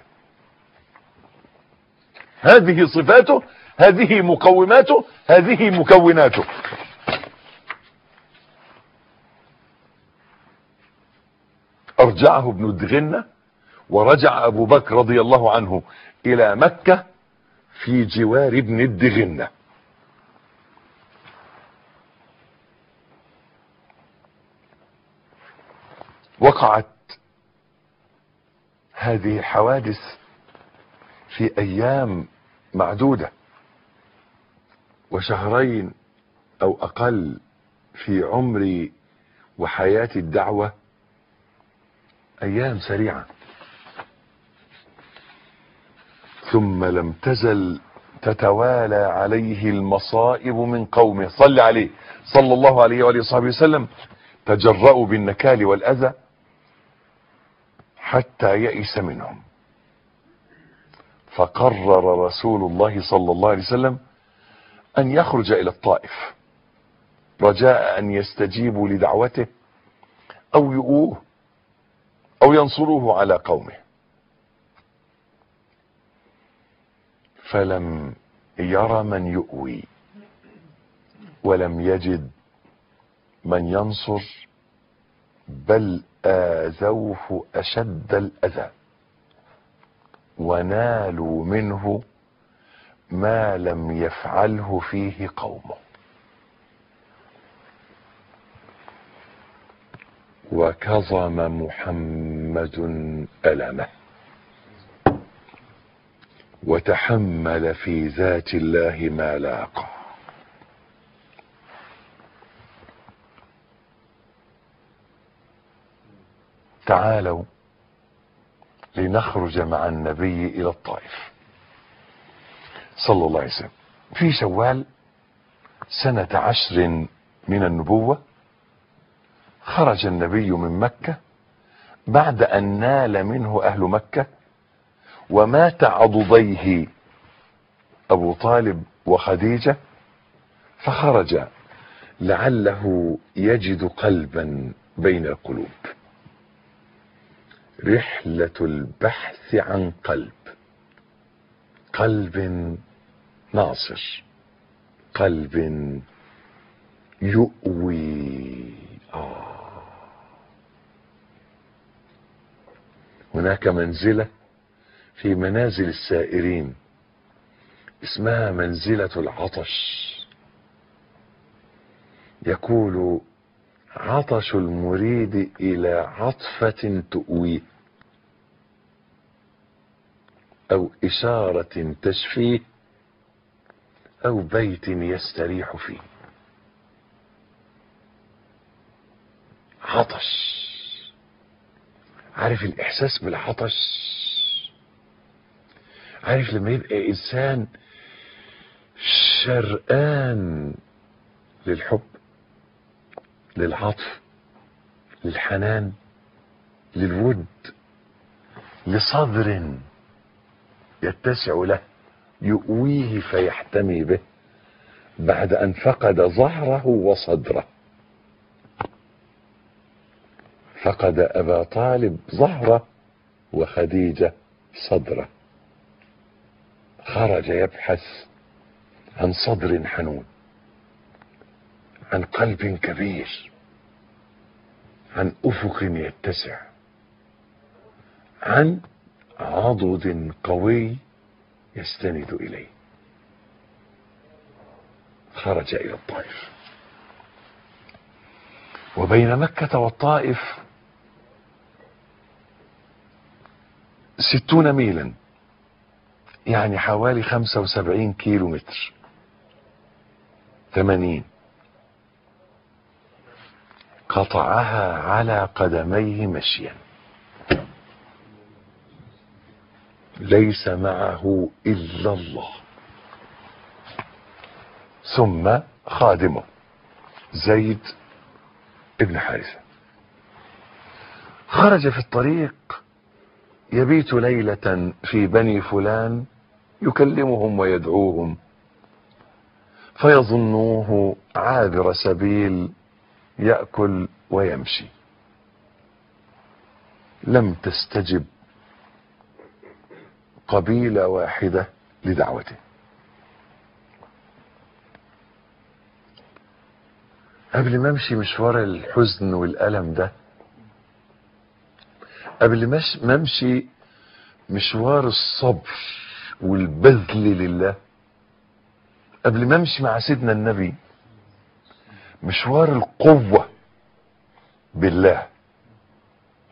هذه صفاته هذه مقوماته هذه مكوناته ارجعه ابن الدغنة ورجع ابو بكر رضي الله عنه الى مكة في جوار ابن الدغنة وقعت هذه الحوادث في ايام معدودة وشهرين او اقل في عمري وحياة الدعوة ايام سريعة ثم لم تزل تتوالى عليه المصائب من قومه صل عليه صلى الله عليه وآله وصحبه وسلم تجرأوا بالنكال والأذى حتى يئس منهم فقرر رسول الله صلى الله عليه وسلم أن يخرج إلى الطائف رجاء أن يستجيبوا لدعوته أو يؤوه أو ينصروه على قومه فلم ير من يؤوي ولم يجد من ينصر بل آذوه أشد الأذى ونالوا منه ما لم يفعله فيه قومه وكظم محمد ألمه وتحمل في ذات الله ما لاقى تعالوا لنخرج مع النبي الى الطائف صلى الله عليه وسلم في شوال سنة عشر من النبوة خرج النبي من مكة بعد ان نال منه اهل مكة ومات عضديه ابو طالب وخديجة فخرج لعله يجد قلبا بين القلوب رحلة البحث عن قلب قلب ناصر قلب يؤوي آه. هناك منزلة في منازل السائرين اسمها منزلة العطش يقول عطش المريد الى عطفة تؤويه او اشارة تشفيه او بيت يستريح فيه عطش عارف الاحساس بالعطش عارف لما يبقى انسان شرقان للحب للعطف للحنان للود لصدر يتسع له يؤويه فيحتمي به بعد ان فقد ظهره وصدره فقد ابا طالب ظهره وخديجه صدره خرج يبحث عن صدر حنون عن قلب كبير عن افق يتسع عن عضد قوي يستند اليه خرج الى الطائف وبين مكة والطائف ستون ميلا يعني حوالي خمسة وسبعين كيلو متر ثمانين قطعها على قدميه مشيا ليس معه الا الله ثم خادمه زيد ابن حارثه خرج في الطريق يبيت ليله في بني فلان يكلمهم ويدعوهم فيظنوه عابر سبيل ياكل ويمشي لم تستجب قبيله واحده لدعوته قبل ما امشي مشوار الحزن والالم ده قبل ما امشي مشوار الصبر والبذل لله قبل ما امشي مع سيدنا النبي مشوار القوة بالله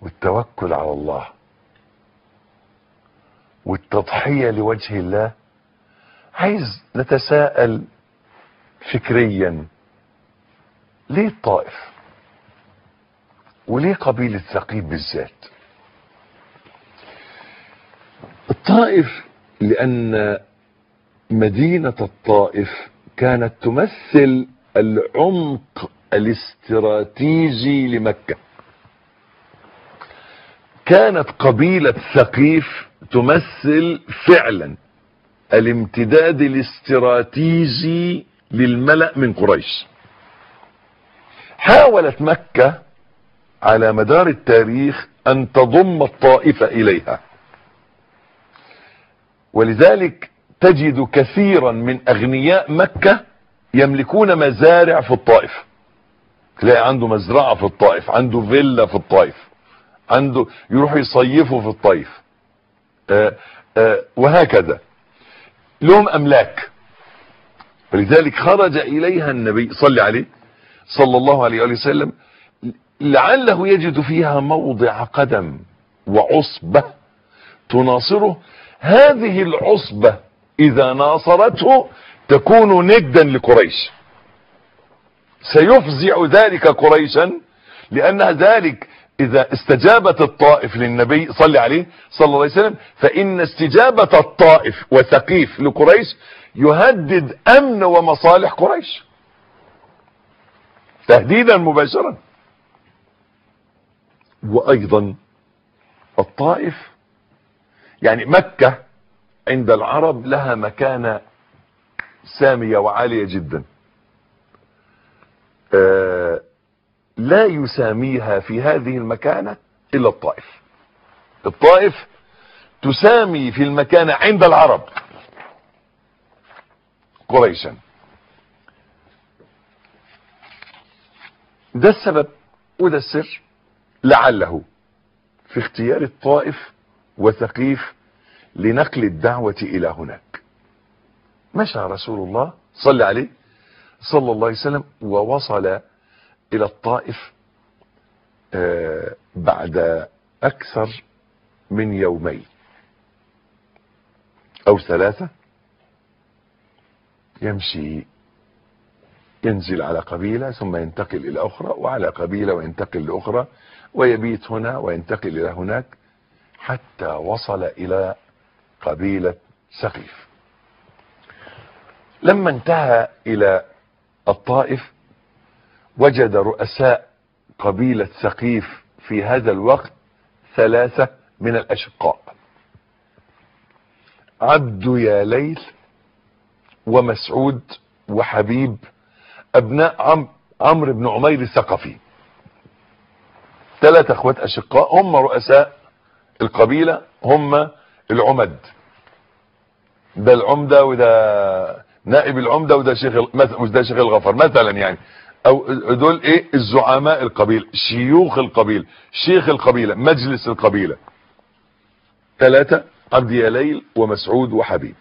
والتوكل على الله والتضحية لوجه الله عايز نتساءل فكريا ليه الطائف وليه قبيلة ثقيف بالذات الطائف لأن مدينة الطائف كانت تمثل العمق الاستراتيجي لمكة كانت قبيلة ثقيف تمثل فعلا الامتداد الاستراتيجي للملأ من قريش حاولت مكة على مدار التاريخ ان تضم الطائفة اليها ولذلك تجد كثيرا من اغنياء مكة يملكون مزارع في الطائف تلاقي عنده مزرعة في الطائف عنده فيلا في الطائف عنده يروح يصيفوا في الطائف آآ آآ وهكذا لهم املاك ولذلك خرج اليها النبي صلى عليه صلى الله عليه وآله وسلم لعله يجد فيها موضع قدم وعصبة تناصره هذه العصبة اذا ناصرته تكون ندا لقريش سيفزع ذلك قريشا لان ذلك اذا استجابت الطائف للنبي صلى عليه صلى الله عليه وسلم فان استجابة الطائف وثقيف لقريش يهدد امن ومصالح قريش تهديدا مباشرا وايضا الطائف يعني مكة عند العرب لها مكانة سامية وعالية جدا آه لا يساميها في هذه المكانة الا الطائف الطائف تسامي في المكانة عند العرب قريشا ده السبب وده السر لعله في اختيار الطائف وثقيف لنقل الدعوة الى هناك مشى رسول الله صلى عليه صلى الله عليه وسلم ووصل الى الطائف آه بعد اكثر من يومين او ثلاثة يمشي ينزل على قبيلة ثم ينتقل الى اخرى وعلى قبيلة وينتقل لاخرى ويبيت هنا وينتقل الى هناك حتى وصل الى قبيلة سقيف لما انتهى الى الطائف وجد رؤساء قبيلة سقيف في هذا الوقت ثلاثة من الاشقاء عبد يا ليل ومسعود وحبيب ابناء عم عمرو بن عمير الثقفي ثلاثة اخوات اشقاء هم رؤساء القبيلة هم العمد ده العمدة وده نائب العمدة وده شيخ وده شيخ الغفر مثلا يعني او دول ايه الزعماء القبيلة شيوخ القبيلة شيخ القبيلة مجلس القبيلة ثلاثة عبد يليل ومسعود وحبيب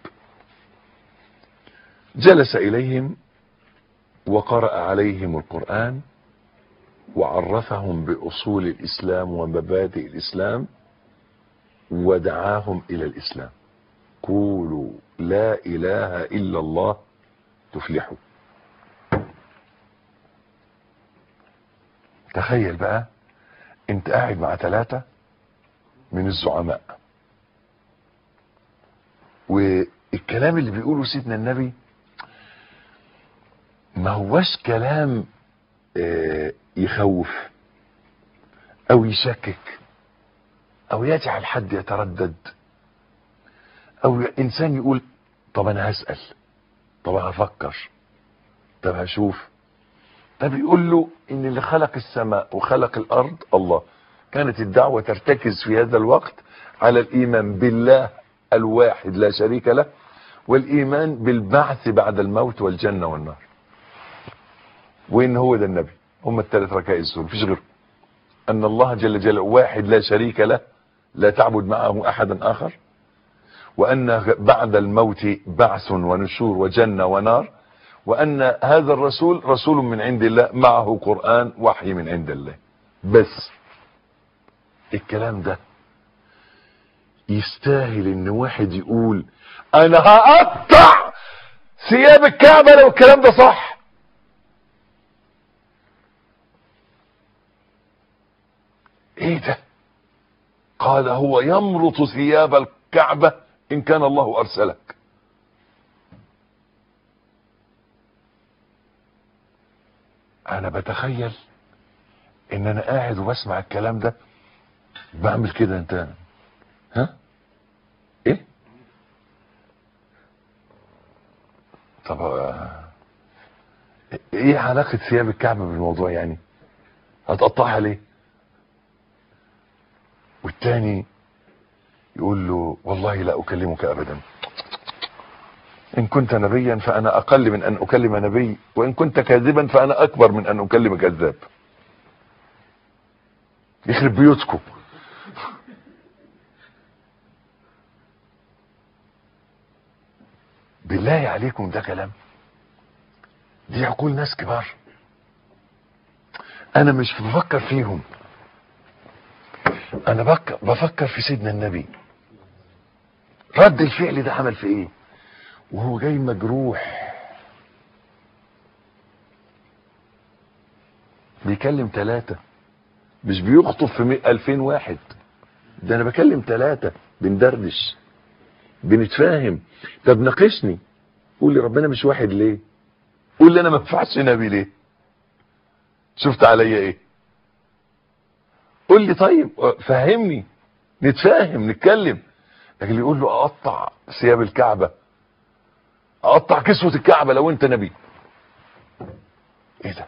جلس اليهم وقرأ عليهم القرآن وعرفهم بأصول الإسلام ومبادئ الإسلام ودعاهم إلى الإسلام قولوا لا إله إلا الله تفلحوا تخيل بقى انت قاعد مع ثلاثة من الزعماء والكلام اللي بيقوله سيدنا النبي ما هوش كلام اه يخوف او يشكك او يجعل حد يتردد او انسان يقول طب انا هسأل طب هفكر طب هشوف طب يقول له ان اللي خلق السماء وخلق الارض الله كانت الدعوة ترتكز في هذا الوقت على الايمان بالله الواحد لا شريك له والايمان بالبعث بعد الموت والجنة والنار وان هو ده النبي هم الثلاث ركائز دول مفيش غيره ان الله جل جلاله واحد لا شريك له لا تعبد معه احدا اخر وان بعد الموت بعث ونشور وجنة ونار وان هذا الرسول رسول من عند الله معه قرآن وحي من عند الله بس الكلام ده يستاهل ان واحد يقول انا هقطع ثياب الكعبة لو الكلام ده صح ايه ده قال هو يمرط ثياب الكعبة ان كان الله ارسلك انا بتخيل ان انا قاعد وبسمع الكلام ده بعمل كده انت ها ايه طب آه، ايه علاقة ثياب الكعبة بالموضوع يعني هتقطعها ليه والتاني يقول له والله لا اكلمك ابدا ان كنت نبيا فانا اقل من ان اكلم نبي وان كنت كاذبا فانا اكبر من ان اكلم كذاب يخرب بيوتكم بالله عليكم ده كلام دي عقول ناس كبار انا مش بفكر فيهم انا بك بفكر في سيدنا النبي رد الفعل ده عمل في ايه وهو جاي مجروح بيكلم ثلاثة مش بيخطب في مئة ألفين واحد ده أنا بكلم ثلاثة بندردش بنتفاهم طب ناقشني قول لي ربنا مش واحد ليه قول لي أنا ما ينفعش نبي ليه شفت عليا إيه قول لي طيب فهمني نتفاهم نتكلم لكن يقول له اقطع ثياب الكعبة اقطع كسوة الكعبة لو انت نبي ايه ده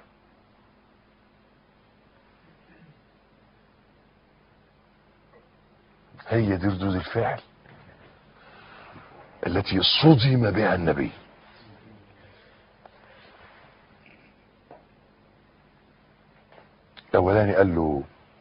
هي دي ردود الفعل التي صدم بها النبي الاولاني قال له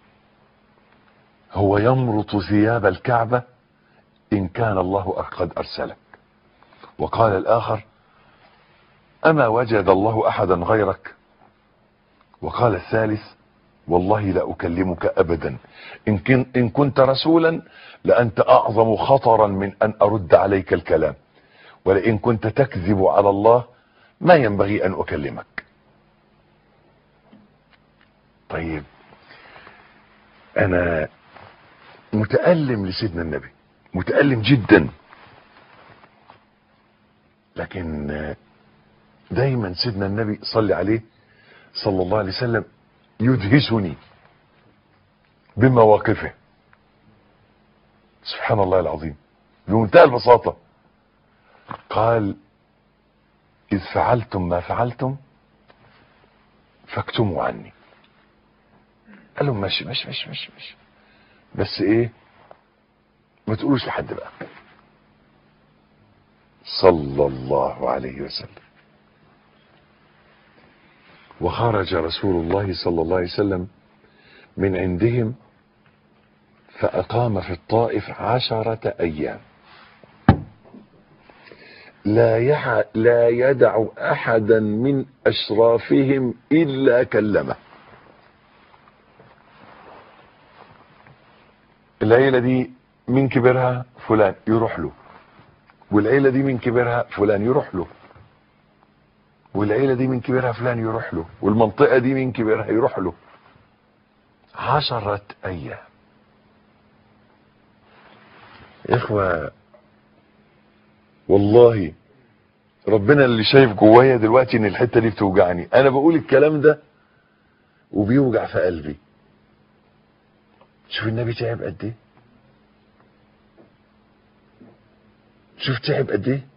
هو يمرط ثياب الكعبة إن كان الله قد أرسلك وقال الآخر أما وجد الله أحدا غيرك وقال الثالث والله لا أكلمك أبدا إن, كن إن كنت رسولا لأنت أعظم خطرا من أن أرد عليك الكلام ولئن كنت تكذب على الله ما ينبغي أن أكلمك طيب أنا متألم لسيدنا النبي متألم جدا لكن دايما سيدنا النبي صلي عليه صلى الله عليه وسلم يدهشني بمواقفه سبحان الله العظيم بمنتهى البساطة قال إذ فعلتم ما فعلتم فاكتموا عني قال لهم ماشي ماشي ماشي ماشي ماشي بس ايه ما تقولوش لحد بقى صلى الله عليه وسلم وخرج رسول الله صلى الله عليه وسلم من عندهم فأقام في الطائف عشرة أيام لا يح... لا يدع أحدا من أشرافهم إلا كلمه العيلة دي من كبرها فلان يروح له والعيلة دي من كبرها فلان يروح له والعيلة دي من كبرها فلان يروح له والمنطقة دي من كبرها يروح له عشرة أيام إخوة والله ربنا اللي شايف جوايا دلوقتي ان الحتة دي بتوجعني انا بقول الكلام ده وبيوجع في قلبي شوف النبي تعب قد ايه شوف تعب قد ايه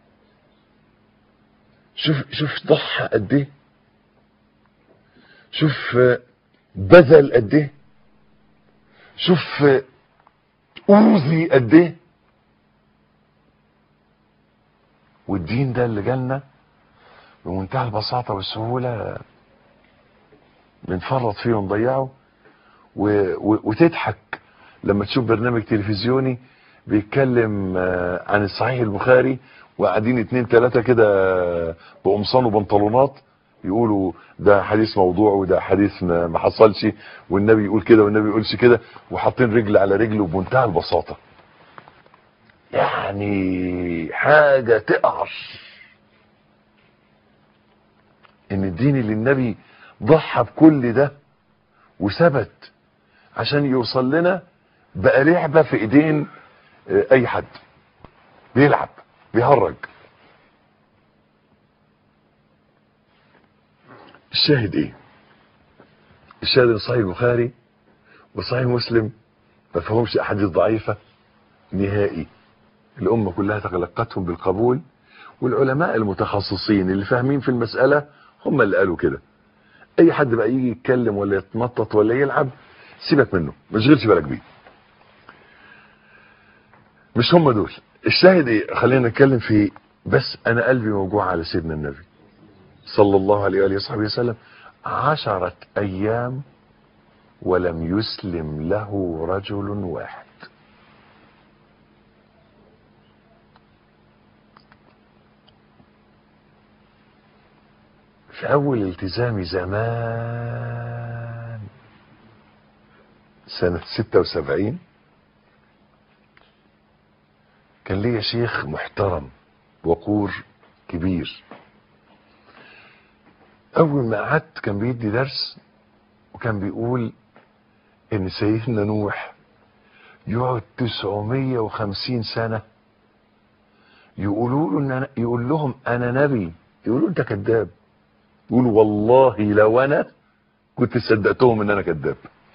شوف شوف ضحى قد ايه شوف بذل قد ايه شوف اوذي قد ايه والدين ده اللي جالنا بمنتهى البساطه والسهوله بنفرط فيه ونضيعه و... و... وتضحك لما تشوف برنامج تلفزيوني بيتكلم آه، عن الصحيح البخاري وقاعدين اتنين تلاتة كده بقمصان وبنطلونات يقولوا ده حديث موضوع وده حديث ما ما حصلش والنبي يقول كده والنبي يقولش كده وحاطين رجل على رجل وبمنتهى البساطه يعني حاجه تقهر ان الدين اللي النبي ضحى بكل ده وثبت عشان يوصل لنا بقى لعبه في ايدين آه، اي حد بيلعب بيهرج الشاهد ايه الشاهد ان صحيح البخاري وصحيح مسلم ما فيهمش احاديث ضعيفه نهائي الامه كلها تلقتهم بالقبول والعلماء المتخصصين اللي فاهمين في المساله هم اللي قالوا كده اي حد بقى يجي يتكلم ولا يتنطط ولا يلعب سيبك منه ما تشغلش بالك بيه مش هم دول الشاهد ايه خلينا نتكلم في بس انا قلبي موجوع على سيدنا النبي صلى الله عليه وآله وصحبه وسلم عشرة أيام ولم يسلم له رجل واحد في أول التزامي زمان سنة 76 كان ليا شيخ محترم وقور كبير اول ما قعدت كان بيدي درس وكان بيقول ان سيدنا نوح يقعد 950 سنة يقولوا له ان أنا يقول لهم انا نبي يقولوا انت كذاب يقول والله لو انا كنت صدقتهم ان انا كذاب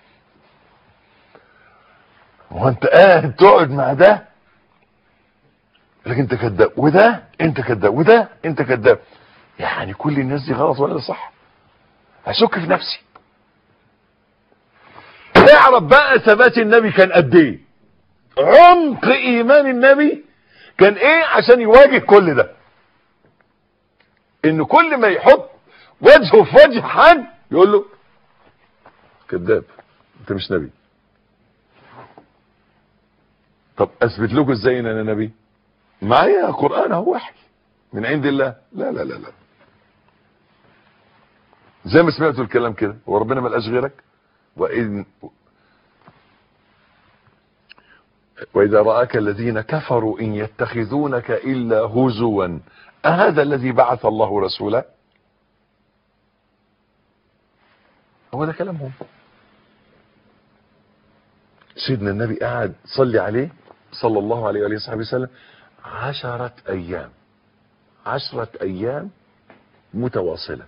هو انت قاعد تقعد مع ده لكن انت كذاب وده انت كذاب وده انت كذاب يعني كل الناس دي غلط ولا صح اشك في نفسي اعرف بقى ثبات النبي كان قد ايه عمق ايمان النبي كان ايه عشان يواجه كل ده ان كل ما يحط وجهه في وجه حد يقول له كذاب انت مش نبي طب اثبت لكم ازاي ان انا نبي معايا قران اهو وحي من عند الله لا لا لا لا زي ما سمعتوا الكلام كده وربنا ما لقاش غيرك وإن وإذا رآك الذين كفروا إن يتخذونك إلا هزوا أهذا الذي بعث الله رسولا هو ده كلامهم سيدنا النبي قعد صلي عليه صلى الله عليه وآله وصحبه وسلم عشرة أيام عشرة أيام متواصلة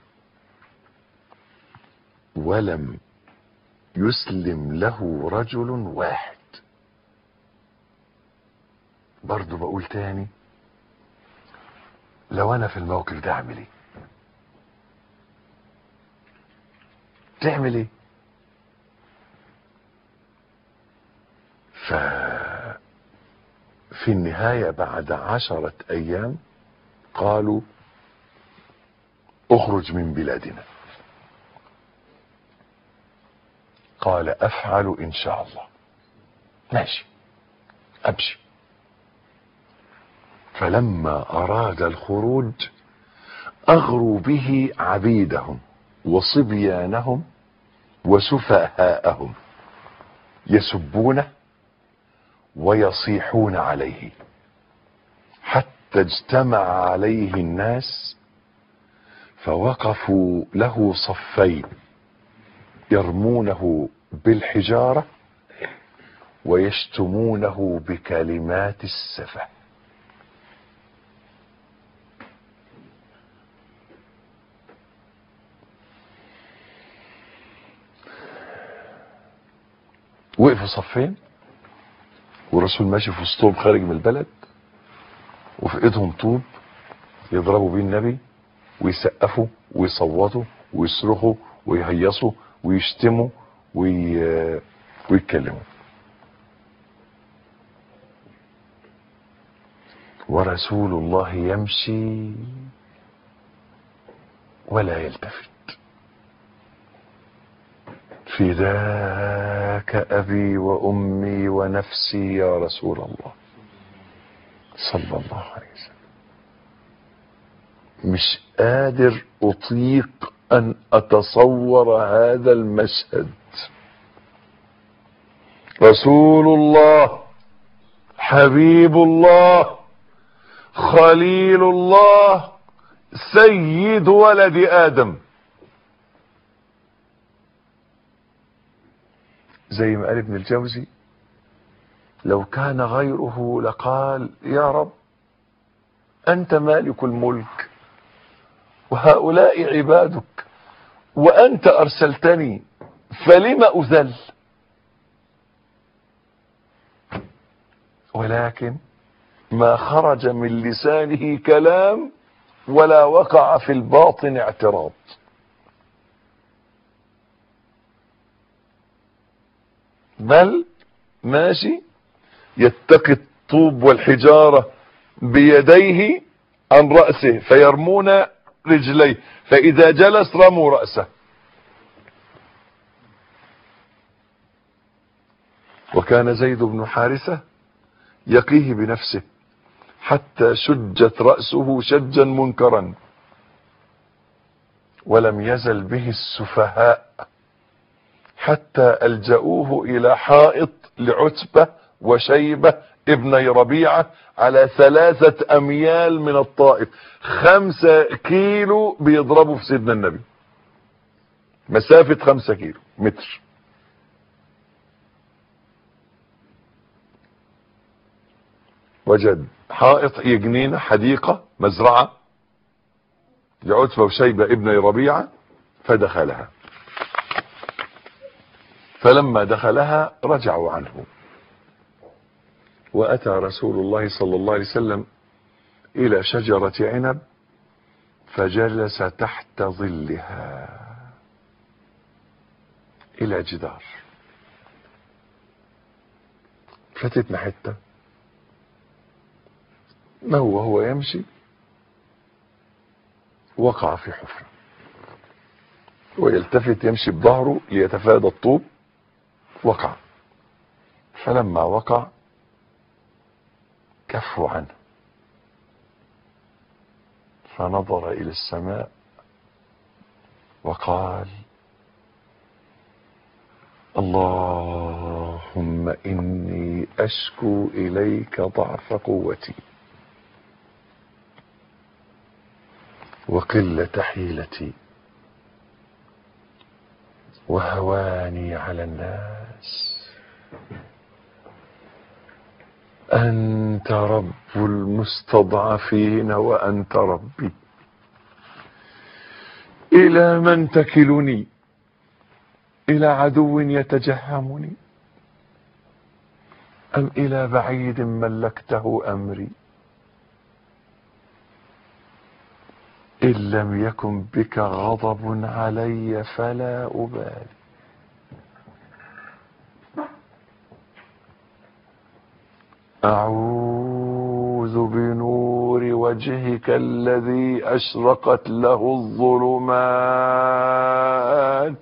ولم يسلم له رجل واحد برضو بقول تاني لو انا في الموقف ده اعمل ايه تعمل ايه ف في النهاية بعد عشرة ايام قالوا اخرج من بلادنا قال افعل ان شاء الله ماشي امشي فلما اراد الخروج اغروا به عبيدهم وصبيانهم وسفهاءهم يسبونه ويصيحون عليه حتى اجتمع عليه الناس فوقفوا له صفين يرمونه بالحجارة ويشتمونه بكلمات السفة وقفوا صفين والرسول ماشي في وسطهم خارج من البلد وفي ايدهم طوب يضربوا بيه النبي ويسقفوا ويصوتوا ويصرخوا ويهيصوا ويشتموا وي... ويتكلموا ورسول الله يمشي ولا يلتفت فداك أبي وأمي ونفسي يا رسول الله صلى الله عليه وسلم مش قادر اطيق ان اتصور هذا المشهد رسول الله حبيب الله خليل الله سيد ولد ادم زي ما قال ابن الجوزي لو كان غيره لقال يا رب انت مالك الملك وهؤلاء عبادك وانت ارسلتني فلم اذل ولكن ما خرج من لسانه كلام ولا وقع في الباطن اعتراض بل ماشي يتقي الطوب والحجارة بيديه عن رأسه فيرمون رجليه فإذا جلس رموا رأسه وكان زيد بن حارثة يقيه بنفسه حتى شجت رأسه شجا منكرا ولم يزل به السفهاء حتى ألجأوه إلى حائط لعتبة وشيبة ابني ربيعة على ثلاثة أميال من الطائف خمسة كيلو بيضربوا في سيدنا النبي مسافة خمسة كيلو متر وجد حائط هي جنينة حديقة مزرعة لعتبة وشيبة ابني ربيعة فدخلها فلما دخلها رجعوا عنه وأتى رسول الله صلى الله عليه وسلم إلى شجرة عنب فجلس تحت ظلها إلى جدار فاتتنا حتة ما هو هو يمشي وقع في حفرة ويلتفت يمشي بظهره ليتفادى الطوب وقع فلما وقع كفوا عنه فنظر الى السماء وقال اللهم اني اشكو اليك ضعف قوتي وقله حيلتي وهواني على الناس أنت رب المستضعفين وأنت ربي إلى من تكلني إلى عدو يتجهمني أم إلى بعيد ملكته أمري إن لم يكن بك غضب علي فلا أبالي أعوذ بنور وجهك الذي أشرقت له الظلمات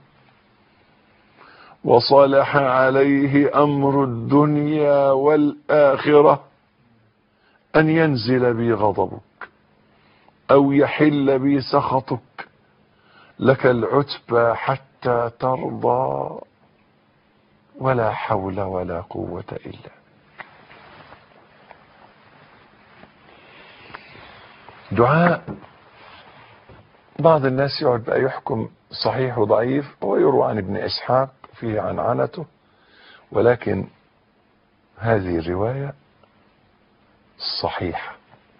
وصلح عليه أمر الدنيا والآخرة أن ينزل بي غضبك أو يحل بي سخطك لك العتبى حتى ترضى ولا حول ولا قوة إلا دعاء بعض الناس يقعد بقى يحكم صحيح وضعيف ويروى عن ابن إسحاق فيه عنعنته ولكن هذه الرواية صحيحة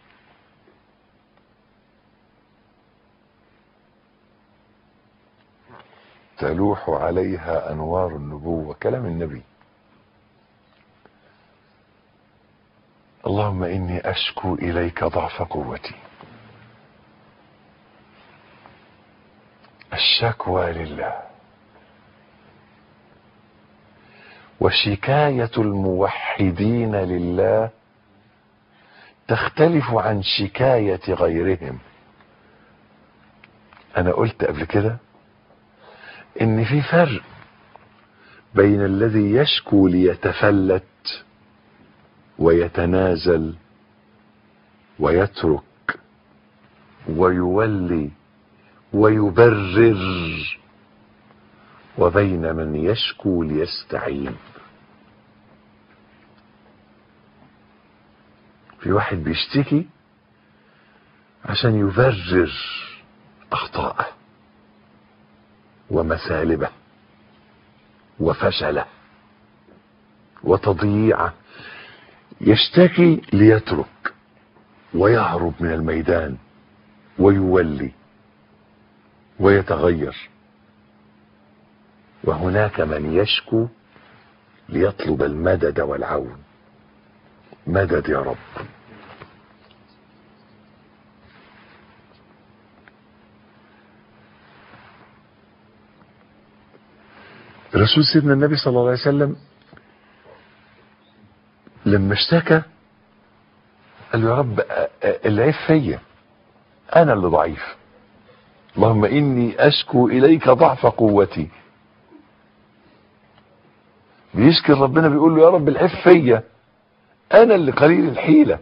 تلوح عليها أنوار النبوة كلام النبي اللهم إني أشكو إليك ضعف قوتي الشكوى لله وشكاية الموحدين لله تختلف عن شكاية غيرهم أنا قلت قبل كده إن في فرق بين الذي يشكو ليتفلت ويتنازل ويترك ويولي ويبرر وبين من يشكو ليستعين في واحد بيشتكي عشان يبرر اخطاءه ومسالبه وفشله وتضييعه يشتكي ليترك ويهرب من الميدان ويولي ويتغير وهناك من يشكو ليطلب المدد والعون مدد يا رب رسول سيدنا النبي صلى الله عليه وسلم لما اشتكى قال له يا رب أ- أ- العيب فيا انا اللي ضعيف اللهم اني اشكو اليك ضعف قوتي بيشكي ربنا بيقول له يا رب العيب فيا انا اللي قليل الحيله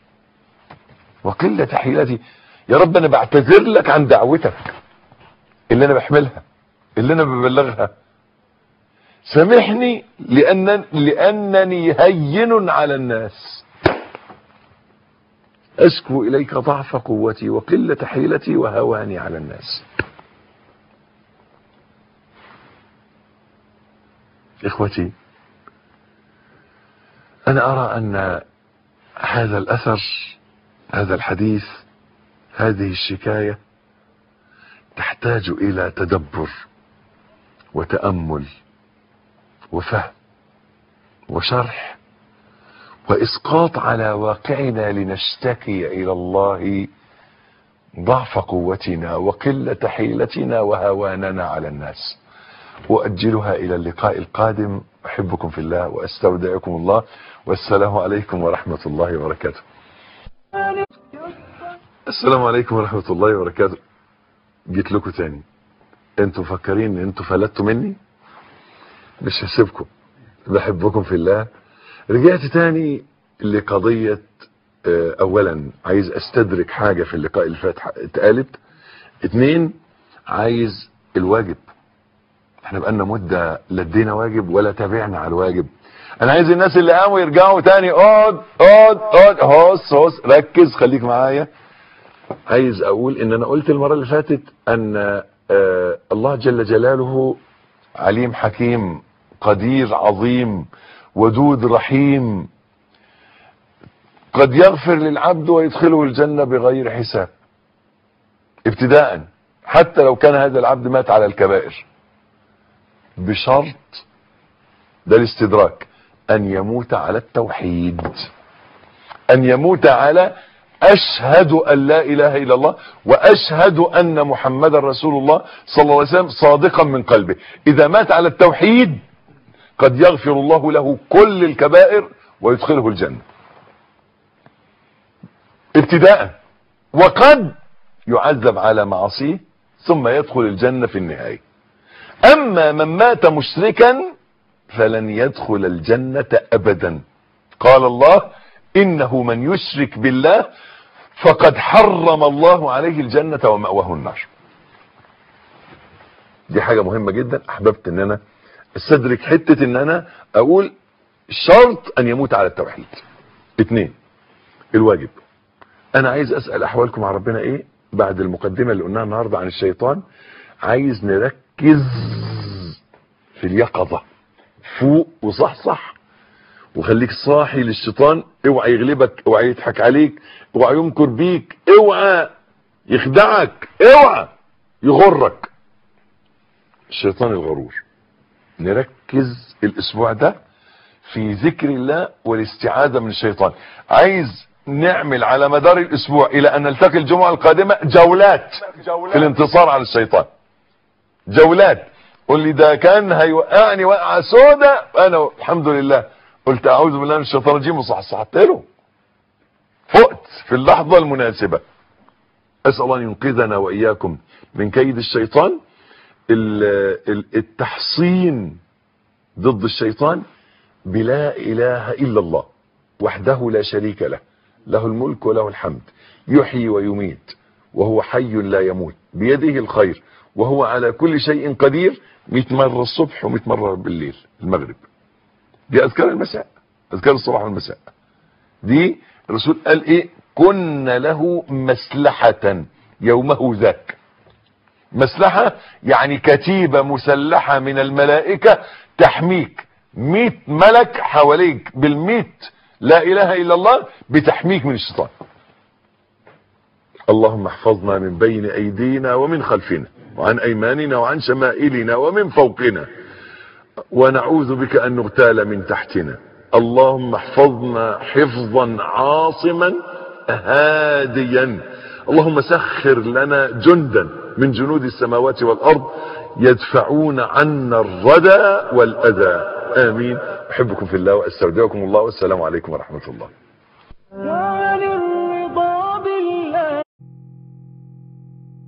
وقله حيلتي يا رب انا بعتذر لك عن دعوتك اللي انا بحملها اللي انا ببلغها سامحني لأن لأنني هين على الناس أشكو إليك ضعف قوتي وقلة حيلتي وهواني على الناس إخوتي أنا أرى أن هذا الأثر هذا الحديث هذه الشكاية تحتاج إلى تدبر وتأمل وفهم وشرح واسقاط على واقعنا لنشتكي الى الله ضعف قوتنا وقله حيلتنا وهواننا على الناس واجلها الى اللقاء القادم احبكم في الله واستودعكم الله والسلام عليكم ورحمه الله وبركاته السلام عليكم ورحمه الله وبركاته جيت لكم تاني انتوا مفكرين ان انتوا فلتوا مني مش هسيبكم بحبكم في الله رجعت تاني لقضية آه، اولا عايز استدرك حاجة في اللقاء اللي فات اتقالت اتنين عايز الواجب احنا بقالنا مدة لا ادينا واجب ولا تابعنا على الواجب انا عايز الناس اللي قاموا يرجعوا تاني اقعد اقعد اقعد هوس هوس ركز خليك معايا عايز اقول ان انا قلت المرة اللي فاتت ان آه الله جل جلاله عليم حكيم قدير عظيم ودود رحيم قد يغفر للعبد ويدخله الجنة بغير حساب ابتداء حتى لو كان هذا العبد مات على الكبائر بشرط ده الاستدراك ان يموت على التوحيد ان يموت على اشهد ان لا اله الا الله واشهد ان محمد رسول الله صلى الله عليه وسلم صادقا من قلبه اذا مات على التوحيد قد يغفر الله له كل الكبائر ويدخله الجنة ابتداء وقد يعذب على معاصيه ثم يدخل الجنة في النهاية اما من مات مشركا فلن يدخل الجنة ابدا قال الله انه من يشرك بالله فقد حرم الله عليه الجنة ومأواه النار دي حاجة مهمة جدا احببت ان انا استدرك حتة ان انا اقول شرط ان يموت على التوحيد اتنين الواجب انا عايز اسأل احوالكم مع ربنا ايه بعد المقدمة اللي قلناها النهاردة عن الشيطان عايز نركز في اليقظة فوق وصحصح وخليك صاحي للشيطان اوعى يغلبك اوعى يضحك عليك اوعى يمكر بيك اوعى يخدعك اوعى يغرك الشيطان الغرور نركز الاسبوع ده في ذكر الله والاستعاذة من الشيطان عايز نعمل على مدار الاسبوع الى ان نلتقي الجمعة القادمة جولات في الانتصار على الشيطان جولات قول لي ده كان هيوقعني وقعة سودة انا الحمد لله قلت اعوذ بالله من الشيطان الرجيم وصحصحت له فقت في اللحظة المناسبة اسأل الله ان ينقذنا واياكم من كيد الشيطان ال- ال- التحصين ضد الشيطان بلا اله الا الله وحده لا شريك له له الملك وله الحمد يحيي ويميت وهو حي لا يموت بيده الخير وهو على كل شيء قدير 100 مرة الصبح و100 مرة بالليل المغرب دي أذكار المساء أذكار الصباح والمساء دي الرسول قال إيه كن له مسلحة يومه ذاك مسلحة يعني كتيبة مسلحة من الملائكة تحميك مئة ملك حواليك بالمئة لا إله إلا الله بتحميك من الشيطان اللهم احفظنا من بين أيدينا ومن خلفنا وعن أيماننا وعن شمائلنا ومن فوقنا ونعوذ بك أن نغتال من تحتنا اللهم احفظنا حفظا عاصما هاديا اللهم سخر لنا جندا من جنود السماوات والأرض يدفعون عنا الردى والأذى آمين أحبكم في الله وأستودعكم الله والسلام عليكم ورحمة الله